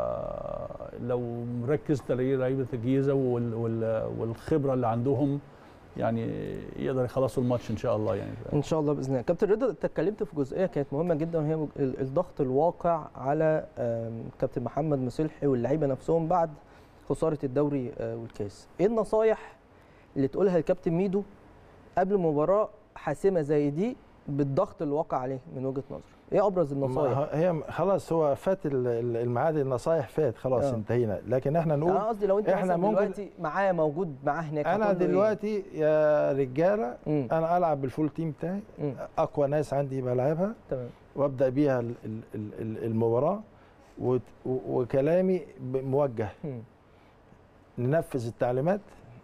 يبقى لو مركز تلاقيه لعيبه الجيزه وال- وال- والخبره اللي عندهم يعني يقدر يخلصوا الماتش ان شاء الله يعني ان شاء الله باذن الله كابتن رضا انت اتكلمت في جزئيه كانت مهمه جدا وهي ال- الضغط الواقع على آم، كابتن محمد مصلحي واللعيبه نفسهم بعد خساره الدوري آه، والكاس ايه النصايح اللي تقولها لكابتن ميدو قبل مباراه حاسمه زي دي بالضغط اللي واقع عليه من وجهه نظرك ايه ابرز النصايح ما هي خلاص هو فات ال- ال- الميعاد النصايح فات خلاص آه. انتهينا لكن احنا انا نقول قصدي لو انت إحنا مثلا ممكن- دلوقتي معاه موجود معاه هناك انا هتقول له إيه؟ دلوقتي يا رجاله مم. انا العب بالفول تيم بتاعي مم. اقوى ناس عندي بلعبها تمام وابدا بيها ال- ال- ال- ال- المباراه وت- و- وكلامي ب- موجه مم. ننفذ التعليمات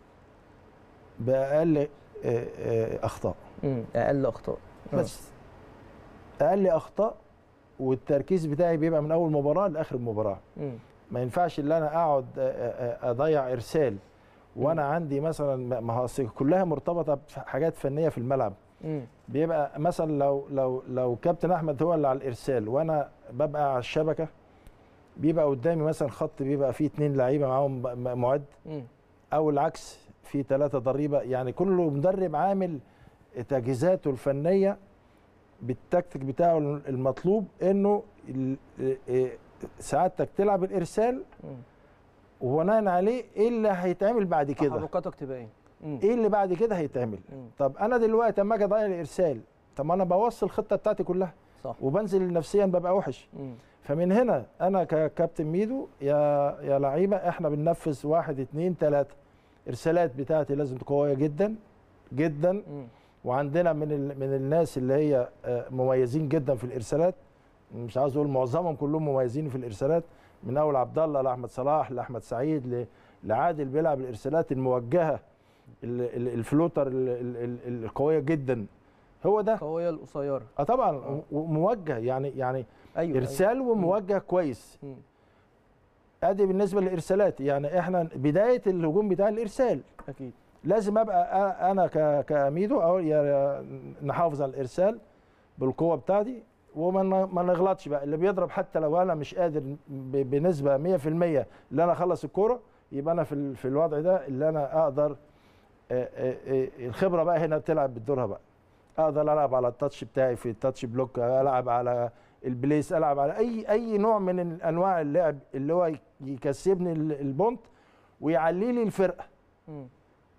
باقل آه، آه، اخطاء مم. اقل اخطاء آه. بس اقل اخطاء والتركيز بتاعي بيبقى من اول مباراه لاخر مباراه مم. ما ينفعش ان انا اقعد آه، آه، اضيع ارسال وانا عندي مثلا ما- ما هو أصل كلها مرتبطه بحاجات فنيه في الملعب مم. بيبقى مثلا لو لو لو كابتن احمد هو اللي على الارسال وانا ببقى على الشبكه بيبقى قدامي مثلا خط بيبقى فيه اتنين لعيبه معاهم ب- م- معد مم. او العكس في ثلاثه ضريبه يعني كل مدرب عامل تجهيزاته الفنيه بالتكتيك بتاعه المطلوب انه ال- إيه سعادتك تلعب الارسال مم. وبناء عليه ايه اللي هيتعمل بعد كده تحركاتك تبين مم. ايه اللي بعد كده هيتعمل مم. طب انا دلوقتي اما اجي اضيع الارسال طب ما انا بوصل الخطه بتاعتي كلها صح وبنزل نفسيا ببقى وحش مم. فمن هنا انا ككابتن ميدو يا يا لعيبه احنا بننفذ واحد اتنين تلاته ارسالات بتاعتي لازم تكون قويه جدا جدا مم. وعندنا من ال من الناس اللي هي آه، مميزين جدا في الارسالات مش عاوز اقول معظمهم كلهم مميزين في الارسالات من اول عبد الله لاحمد صلاح لاحمد سعيد ل- لعادل بيلعب الارسالات الموجهه ال- ال- الفلوتر ال- ال- ال- القويه جدا هو ده قويه القصيره اه طبعا وموجه يعني يعني ايوه ارسال وموجه كويس أيوة. مم. ادي بالنسبه للارسالات يعني احنا بدايه الهجوم بتاع الارسال اكيد لازم ابقى أ- انا ك- كميدو او يا- نحافظ على الارسال بالقوه بتاعتي وما ن- ما نغلطش بقى اللي بيضرب حتى لو انا مش قادر ب- بنسبه 100% اللي انا اخلص الكوره يبقى انا في ال- في الوضع ده اللي انا اقدر آه، آه، آه، الخبره بقى هنا بتلعب بدورها بقى اقدر العب على التاتش بتاعي في التاتش بلوك العب على البليس العب على اي اي نوع من انواع اللعب اللي هو يكسبني ال- البونت ويعلي لي الفرقه مم.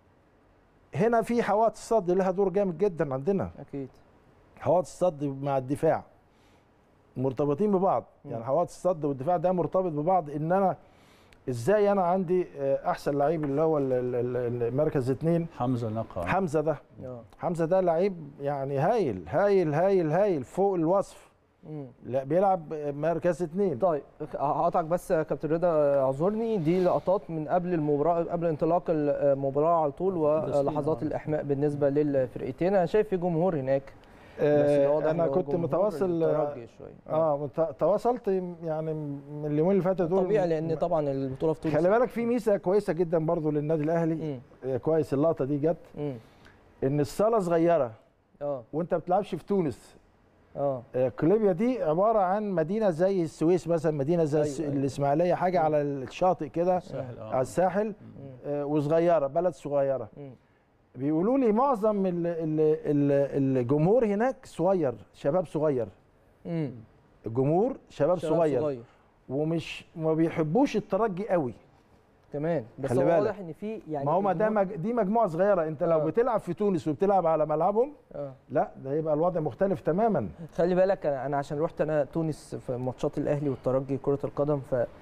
هنا في حوادث الصد لها دور جامد جدا عندنا اكيد حوادث الصد مع الدفاع مرتبطين ببعض مم. يعني حوادث الصد والدفاع ده مرتبط ببعض ان انا ازاي انا عندي آه، احسن لعيب اللي هو ال- ال- ال- المركز اثنين حمزه نقى حمزه ده اه حمزه ده لعيب يعني هايل هايل هايل هايل فوق الوصف مم. لا بيلعب مركز اثنين طيب هقطعك بس يا كابتن رضا اعذرني دي لقطات من قبل المباراه قبل انطلاق المباراه على طول ولحظات تسليم. الاحماء بالنسبه للفرقتين انا شايف في جمهور هناك بس آه واضح إن انا هو كنت جمهور متواصل الترجي شويه اه مت- تواصلت يعني من اليومين اللي فاتوا دول طبيعي لان طبعا البطوله في تونس خلي بالك في ميزه كويسه جدا برضو للنادي الاهلي مم. آه، كويس اللقطه دي جت مم. ان الصاله صغيره اه وانت ما بتلعبش في تونس اه آه، كوليبيا دي عباره عن مدينه زي السويس مثلا مدينه زي أيوة، الس- أيوة. الاسماعيليه حاجه على الشاطئ كده الساحل على اه الساحل مم. آه، وصغيره بلد صغيره مم. بيقولوا لي معظم ال- ال- ال- الجمهور هناك صغير شباب صغير مم. الجمهور شباب, شباب صغير, صغير ومش ما بيحبوش الترجي قوي كمان بس خلي هو بالك. واضح ان في يعني ما هما ده الجمهور- مج... دي مجموعه صغيره انت لو آه. بتلعب في تونس وبتلعب على ملعبهم اه لا ده يبقى الوضع مختلف تماما خلي بالك انا أنا عشان رحت انا تونس في ماتشات الاهلي والترجي كره القدم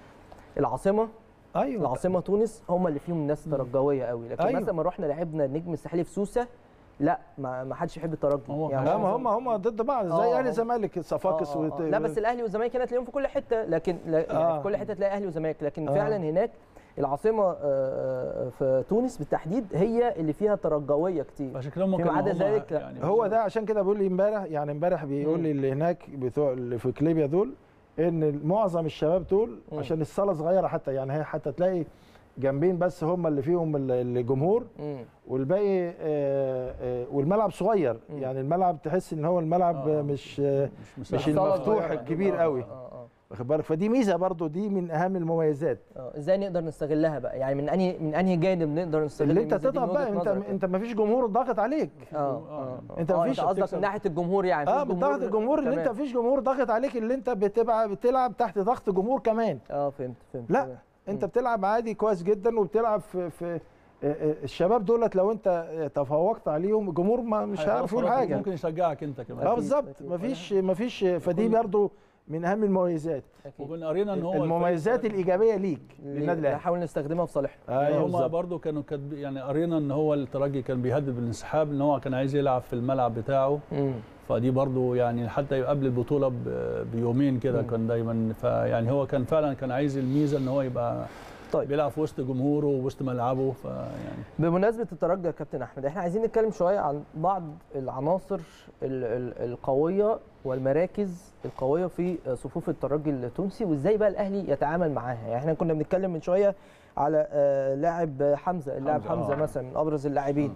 فالعاصمه ايوه العاصمه تونس هم اللي فيهم ناس ترجويه قوي لكن أيوة. مثلا ما رحنا لعبنا النجم الساحلي في سوسه لا ما ما حدش يحب الترجي هو يعني لا كمان- ما هم هم ضد بعض آه، زي آه. اهلي الزمالك صفاقس آه، آه، وت... آه. لا بس الاهلي والزمالك هنا تلاقيهم في كل حته لكن لا يعني آه. في كل حته تلاقي اهلي وزمالك لكن آه. فعلا هناك العاصمه آه، آه، في تونس بالتحديد هي اللي فيها ترجويه كتير فعشان كده هم فيما كانوا عدا هم ذلك، لا. يعني هو ده عشان كده بيقول لي امبارح يعني امبارح بيقول مم. لي اللي هناك بتوع اللي في كليبيا دول ان معظم الشباب دول مم. عشان الصاله صغيره حتى يعني هي حتى تلاقي جنبين بس هم اللي فيهم ال- الجمهور مم. والباقي آه، آه، والملعب صغير مم. يعني الملعب تحس ان هو الملعب آه. مش آه، مش مش مساحة. صالة المفتوح صغيرة. الكبير آه، قوي. آه، آه. واخد بالك فدي ميزه برضو دي من اهم المميزات اه ازاي نقدر نستغلها بقى يعني من انهي من انهي جانب نقدر نستغل اللي انت الميزة دي من تضغط بقى وجهة انت نظرك؟ انت ما فيش جمهور ضاغط عليك اه اه انت انت مفيش قصدك بتكسب. من ناحيه الجمهور يعني اه مفيش بتضغط الجمهور اللي انت تمام. مفيش جمهور ضاغط عليك اللي انت بتبقى بتلعب تحت ضغط جمهور كمان اه فهمت فهمت لا. تمام. انت مم. بتلعب عادي كويس جدا وبتلعب في في آه، آه، الشباب دولت لو انت تفوقت عليهم الجمهور ما مش هيعرف يقول هيعرف حاجه ممكن يشجعك انت كمان اه أكيد، بالظبط أكيد. مفيش مفيش فدي كل- برضو من اهم المميزات اكيد وكنا قرينا ان هو المميزات الفريق- الايجابيه ليك للنادي الاهلي نحاول نستخدمها في صالحنا ايوه هم بالظبط برضه كانوا كاتب يعني قرينا ان هو الترجي كان بيهدد بالانسحاب ان هو كان عايز يلعب في الملعب بتاعه مم. فدي برضه يعني حتى قبل البطوله ب- بيومين كده مم. كان دايما فيعني هو كان فعلا كان عايز الميزه ان هو يبقى طيب بيلعب في وسط جمهوره ووسط ملعبه فيعني بمناسبه الترجي يا كابتن احمد احنا عايزين نتكلم شويه عن بعض العناصر ال- ال- القويه والمراكز القويه في صفوف الترجي التونسي وازاي بقى الاهلي يتعامل معاها يعني احنا كنا بنتكلم من شويه على آه، لاعب حمزه اللاعب حمزة، حمزه آه. مثلا من ابرز اللاعبين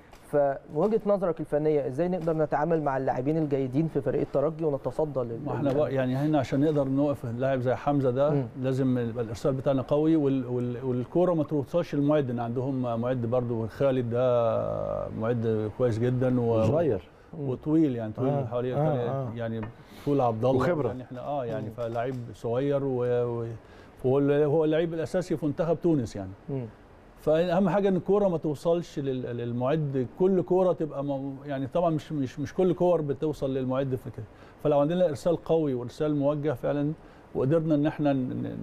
فوجهه نظرك الفنيه ازاي نقدر نتعامل مع اللاعبين الجيدين في فريق الترجي ونتصدى لل ما احنا بقى يعني هنا عشان نقدر نوقف لاعب زي حمزه ده مم. لازم يبقى الارسال بتاعنا قوي وال وال والكوره ما توصلش للمعد ان عندهم معد برضو خالد ده معد كويس جدا و صغير وطويل يعني طويل آه، حوالي آه، آه. يعني طول عبد الله وخبرة. يعني احنا اه يعني مم. فلاعب صغير و و- هو ال- هو اللعيب الاساسي في منتخب تونس يعني مم. فاهم حاجه ان الكوره ما توصلش لل- للمعد كل كوره تبقى مو- يعني طبعا مش مش مش كل كور بتوصل للمعد في كده فلو عندنا ارسال قوي وارسال موجه فعلا وقدرنا ان احنا ن-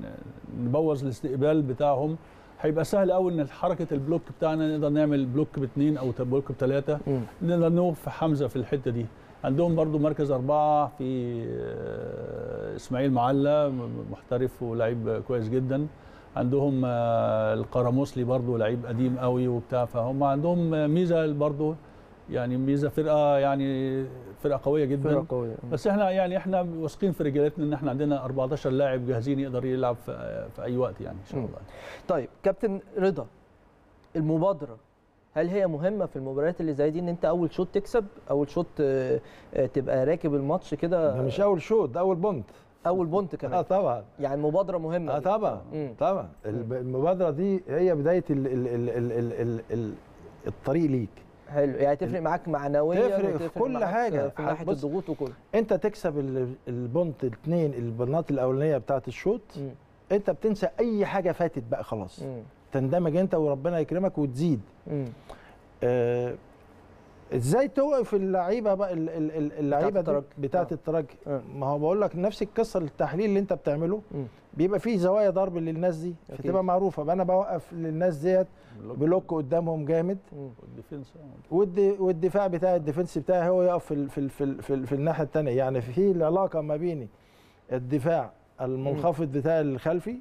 ن- نبوظ الاستقبال بتاعهم هيبقى سهل قوي ان حركه البلوك بتاعنا نقدر نعمل بلوك باثنين او بلوك بثلاثه مم. نقدر نوقف حمزه في الحته دي عندهم برضو مركز أربعة في آه، إسماعيل معلة م- محترف ولاعيب كويس جدا عندهم آه، القراموسلي برضو لعيب قديم قوي وبتاع فهم عندهم آه، ميزة برضو يعني ميزة فرقة يعني فرقة قوية جدا فرقه قويه بس احنا يعني احنا واثقين في رجالتنا ان احنا عندنا 14 لاعب جاهزين يقدر يلعب في, في اي وقت يعني ان شاء مم. الله طيب كابتن رضا المبادره هل هي مهمه في المباريات اللي زي دي ان انت اول شوط تكسب اول شوط آه، آه، تبقى راكب الماتش كده ده مش اول شوط ده اول بونت اول بونت اه كمان طبعا يعني مبادره مهمه اه دي. طبعا مم. طبعا الب- المبادره دي هي بدايه ال ال ال ال ال ال ال الطريق ليك حلو يعني تفرق معاك معنويا تفرق في وتفرق كل معاك حاجة. في ناحيه بص، الضغوط وكله انت تكسب ال- البونت الاثنين البنات الاولانيه بتاعت الشوط مم. انت بتنسى اي حاجه فاتت بقى خلاص مم. تندمج انت وربنا يكرمك وتزيد مم. آه، ازاي توقف اللعيبه بقى ال- ال- ال- اللعيبه دي الترجي. بتاعت آه. الترجي آه. ما هو بقول لك نفس القصه التحليل اللي انت بتعمله مم. بيبقى فيه زوايا ضرب للناس دي أكيد. فتبقى معروفه بقى انا بوقف للناس ديت بلوك قدامهم جامد مم. والديفنس والد- والدفاع بتاع الديفنس بتاعي هو يقف في ال- في ال- في, ال- في, ال- في الناحيه الثانيه يعني في العلاقه ما بين الدفاع المنخفض بتاع الخلفي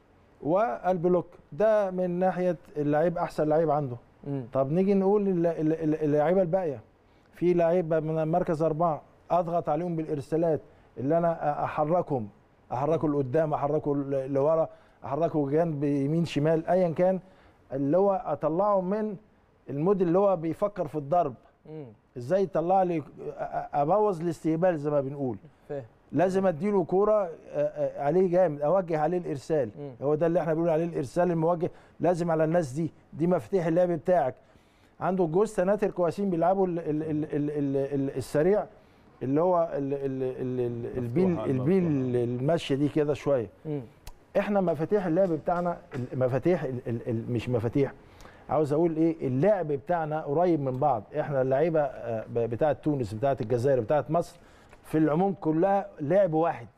والبلوك ده من ناحيه اللعيب احسن لعيب عنده مم. طب نيجي نقول الل- الل- الل- اللعيبه الباقيه في لعيبه من مركز اربعه اضغط عليهم بالارسالات اللي انا أ- احركهم احركه لقدام احركه ل- لورا احركه جنب يمين شمال ايا كان اللي هو اطلعه من المود اللي هو بيفكر في الضرب مم. ازاي يطلع لي أ- أ- ابوظ الاستقبال زي ما بنقول فاهم لازم اديله كوره أ- أ- عليه جامد اوجه عليه الارسال مم. هو ده اللي احنا بنقول عليه الارسال الموجه لازم على الناس دي دي مفاتيح اللعب بتاعك عنده جوز سناتر كويسين بيلعبوا ال ال ال ال ال ال السريع اللي هو ال ال ال ال البيل مفتوحة، البيل مفتوحة. الماشيه دي كده شويه مم. احنا مفاتيح اللعب بتاعنا المفاتيح ال ال ال مش مفاتيح عاوز اقول ايه اللعب بتاعنا قريب من بعض احنا اللعيبه آه، بتاعه تونس بتاعه الجزائر بتاعه مصر في العموم كلها لعب واحد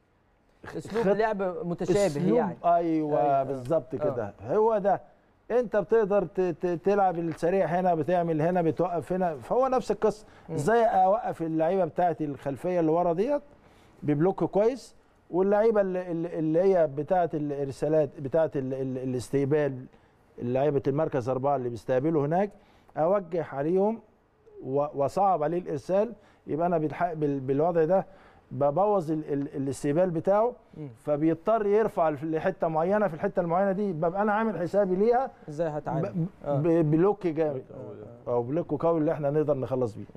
اسلوب خط- لعب متشابه أسلوب- يعني ايوه أيوة. بالظبط آه. كده هو ده انت بتقدر ت- ت- تلعب السريع هنا بتعمل هنا بتوقف هنا فهو نفس القصه مم. ازاي اوقف اللعيبه بتاعتي الخلفيه اللي ورا ديت ببلوك كويس واللعيبه اللي, اللي اللي هي بتاعه الارسالات بتاعه ال- ال- الاستقبال لعيبه المركز اربعه اللي بيستقبلوا هناك اوجه عليهم و- واصعب عليه الارسال يبقى انا بالح- بال- بالوضع ده ببوظ ال- ال- الاستقبال بتاعه مم. فبيضطر يرفع لحته معينه في الحته المعينه دي ببقى انا عامل حسابي ليها ازاي هتعامل ب- آه. ب- بلوك جامد آه. او بلوك قوي اللي احنا نقدر نخلص بيه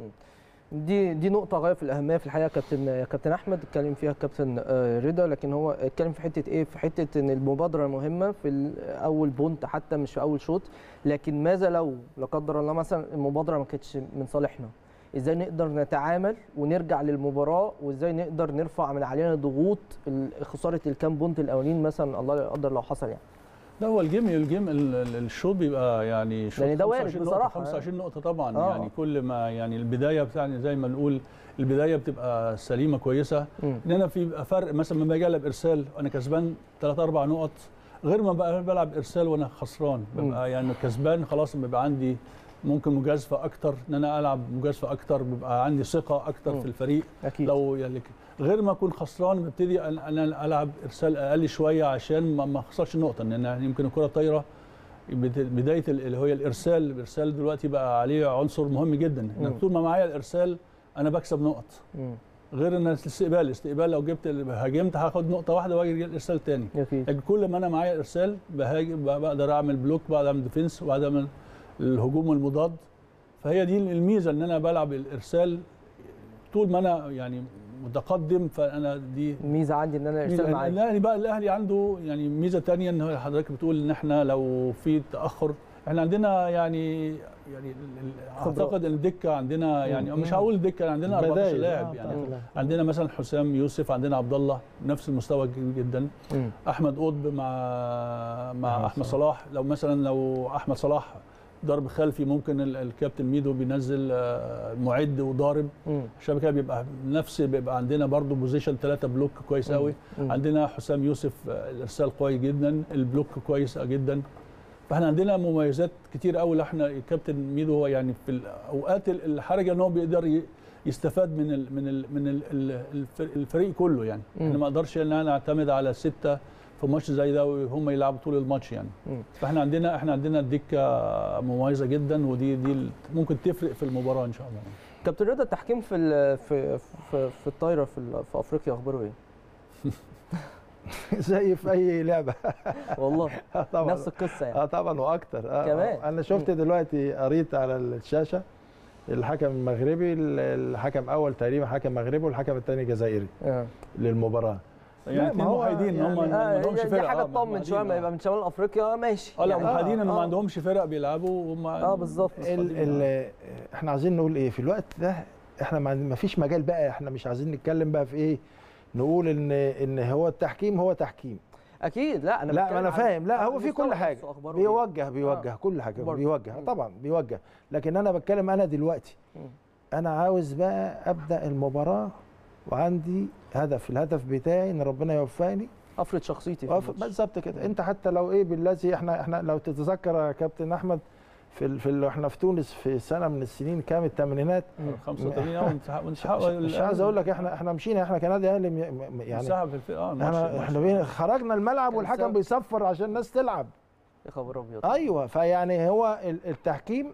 دي دي نقطة غاية في الأهمية في الحقيقة كابتن كابتن أحمد اتكلم فيها كابتن آه، رضا لكن هو اتكلم في حتة إيه؟ في حتة إن المبادرة مهمة في ال- أول بونت حتى مش في أول شوط لكن ماذا لو لا قدر الله مثلا المبادرة ما كانتش من صالحنا؟ إزاي نقدر نتعامل ونرجع للمباراة وإزاي نقدر نرفع من علينا ضغوط ال- خسارة الكام بونت الأولين مثلا الله لا يقدر لو حصل يعني. لا هو الجيم الجيم ال- ال- الشوط بيبقى يعني شوط يعني ده وارد 25 نقطة، بصراحة. 25 نقطة طبعا آه. يعني كل ما يعني البداية بتاعنا زي ما نقول البداية بتبقى سليمة كويسة مم. ان انا في بيبقى فرق مثلا لما باجي العب ارسال وانا كسبان 3 4 نقط غير ما بقى بلعب ارسال وانا خسران ببقى يعني كسبان خلاص بيبقى عندي ممكن مجازفه اكتر ان انا العب مجازفه اكتر بيبقى عندي ثقه اكتر مم. في الفريق أكيد لو يعني غير ما اكون خسران ببتدي أن- انا العب ارسال اقل شويه عشان ما ما اخسرش نقطه ان أنا يمكن الكره طايره بت- بدايه ال- اللي هو الارسال الارسال دلوقتي بقى عليه عنصر مهم جدا مم. ان طول ما معايا الارسال انا بكسب نقط مم. غير ان الاستقبال الاستقبال لو جبت هاجمت هاخد نقطه واحده واجي الارسال تاني أكيد لكن كل ما انا معايا ارسال بهاجم بقدر اعمل بلوك بقدر اعمل ديفنس وبقدر اعمل الهجوم المضاد فهي دي الميزه ان انا بلعب الارسال طول ما انا يعني متقدم فانا دي ميزة عندي إن أنا أرسل معاك الاهلي بقى الاهلي عنده يعني ميزه تانية ان حضرتك بتقول ان احنا لو في تاخر احنا عندنا يعني يعني ال- ال- خبرات. اعتقد ان الدكه عندنا يعني مم. مش هقول دكه عندنا 14 بدايل. لاعب آه، يعني طبعاً. مم. عندنا مثلا حسام يوسف عندنا عبد الله نفس المستوى جدا مم. احمد قطب مع مع أحمد احمد صلاح لو مثلا لو احمد صلاح ضرب خلفي ممكن ال- الكابتن ميدو بينزل آه، معد وضارب مم. عشان كده بيبقى نفس بيبقى عندنا برضو بوزيشن ثلاثة بلوك كويس مم. قوي مم. عندنا حسام يوسف آه، الارسال قوي جدا البلوك كويس جدا فاحنا عندنا مميزات كتير قوي اللي احنا الكابتن ميدو هو يعني في الاوقات ال- الحرجه ان هو بيقدر ي- يستفاد من ال من ال من ال الفريق, الفريق كله يعني مم. احنا ما اقدرش ان انا اعتمد على سته في ماتش زي ده وهم يلعبوا طول الماتش يعني مم. فاحنا عندنا احنا عندنا الدكه مميزه جدا ودي دي ال- ممكن تفرق في المباراه ان شاء الله كابتن رضا التحكيم في ال- في في, في الطايره في, ال- في افريقيا اخباره ايه؟ زي في اي لعبه والله آه طبعا نفس القصه يعني اه طبعا واكتر آه كمان. آه. انا شفت دلوقتي قريت على الشاشه الحكم المغربي الحكم اول تقريبا حكم مغربي والحكم الثاني جزائري آه. للمباراه يعني ما اتنين هو محايدين ان هم يعني- ما آه، عندهمش دي فرق حاجه آه، تطمن محايدين، شويه ما آه. يبقى من شمال افريقيا ماشي اه لا يعني محايدين ان آه. ما عندهمش فرق بيلعبوا وهم اه بالظبط ال ال احنا عايزين نقول ايه في الوقت ده احنا ما ما فيش مجال بقى احنا مش عايزين نتكلم بقى في ايه نقول ان ان هو التحكيم هو تحكيم اكيد لا انا لا بتكلم ما انا عن- فاهم لا عن هو في المستوى كل حاجه نفسه أخباره إيه. بيوجه بيوجه كل حاجه برضه. بيوجه مم. طبعا بيوجه لكن انا بتكلم انا دلوقتي مم. انا عاوز بقى ابدا المباراه وعندي هدف الهدف بتاعي ان ربنا يوفقني افرض شخصيتي في آه، الماتش. بالظبط كده انت حتى لو ايه بالذي احنا احنا لو تتذكر يا كابتن احمد في ال- في ال- احنا في تونس في سنه من السنين كام الثمانينات 85 اه وانسحب وانسحب مش عايز اقول لك احنا احنا مشينا احنا كنادي اهلي م- م- يعني انسحب في الفرقه اه الماتش- احنا الماتش. احنا بين- خرجنا الملعب كان والحكم سبب. بيصفر عشان الناس تلعب يا خبر ابيض ايوه فيعني هو ال- التحكيم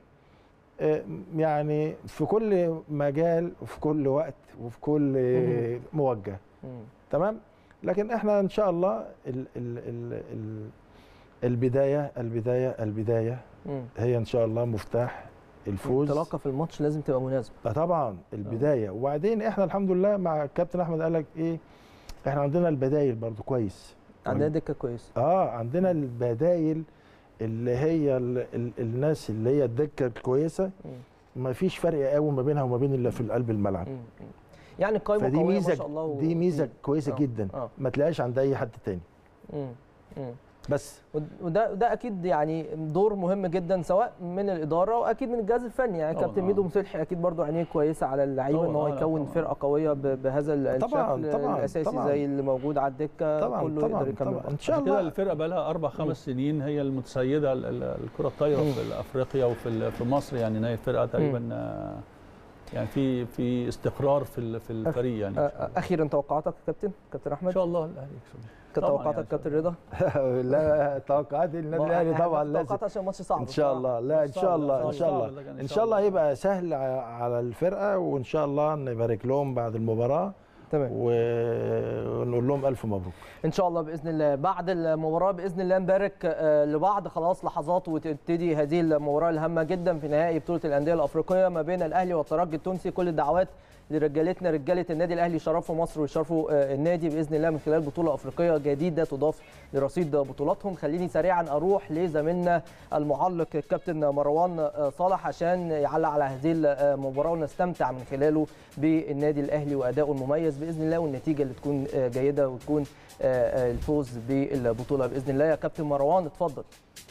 آه، يعني في كل مجال وفي كل وقت وفي كل آه، موجه مم. تمام لكن احنا ان شاء الله ال ال ال ال البدايه البدايه البدايه مم. هي ان شاء الله مفتاح الفوز الانطلاقه في الماتش لازم تبقى مناسبه آه طبعا البدايه وبعدين احنا الحمد لله مع الكابتن احمد قال لك ايه احنا عندنا البدايل برضو كويس عندنا دكه كويسه اه عندنا البدايل اللي هي ال ال الناس اللي هي الدكه الكويسه مم. ما فيش فرق قوي ما بينها وما بين اللي في قلب الملعب مم. مم. يعني القايمه فدي قويه ما ميزه شاء الله و- دي ميزه مم. كويسه آه. جدا اه ما تلاقيش عند اي حد تاني مم. مم. بس ود- وده وده اكيد يعني دور مهم جدا سواء من الاداره واكيد من الجهاز الفني يعني طبعاً، كابتن آه. ميدو مصلحي اكيد برضو عينيه كويسه على اللعيبه طبعاً، ان هو آه، لا، يكون طبعاً. فرقه قويه ب- بهذا ال- طبعاً، الشكل طبعاً، الاساسي طبعاً. زي اللي موجود على الدكه طبعا كله طبعا يقدر يكمل طبعا بعض. ان شاء عشان كده الله الفرقه بقى لها اربع خمس سنين هي المتسيده ال- ال- الكره الطايره مم. في افريقيا وفي ال- في مصر يعني إن هي الفرقه تقريبا آه، يعني في في استقرار في ال- في الفريق يعني آه، إن شاء آه، الله. اخيرا توقعاتك يا كابتن كابتن ان احمد شاء الله الاهلي يكسب كانت طبعاً توقعاتك يعني كابتن رضا لا توقعات النادي ما- الاهلي إحنا طبعا في لازم توقعات عشان الماتش صعب ان شاء بصراحة. الله لا ان شاء الله ان شاء صعب، الله لكن ان شاء الله يبقى سهل ع- على الفرقه وان شاء الله نبارك لهم بعد المباراه تمام و- ونقول لهم الف مبروك ان شاء الله باذن الله بعد المباراه باذن الله نبارك آه، لبعض خلاص لحظات وتبتدي هذه المباراه الهامه جدا في نهائي بطوله الانديه الافريقيه ما بين الاهلي والترجي التونسي كل الدعوات لرجالتنا رجاله النادي الاهلي يشرفوا مصر ويشرفوا آه، النادي باذن الله من خلال بطوله افريقيه جديده تضاف لرصيد بطولاتهم خليني سريعا اروح لزميلنا المعلق الكابتن مروان آه، صالح عشان يعلق على هذه المباراه ونستمتع من خلاله بالنادي الاهلي وادائه المميز باذن الله والنتيجه اللي تكون آه، جيده وتكون آه، آه، الفوز بالبطوله باذن الله يا كابتن مروان اتفضل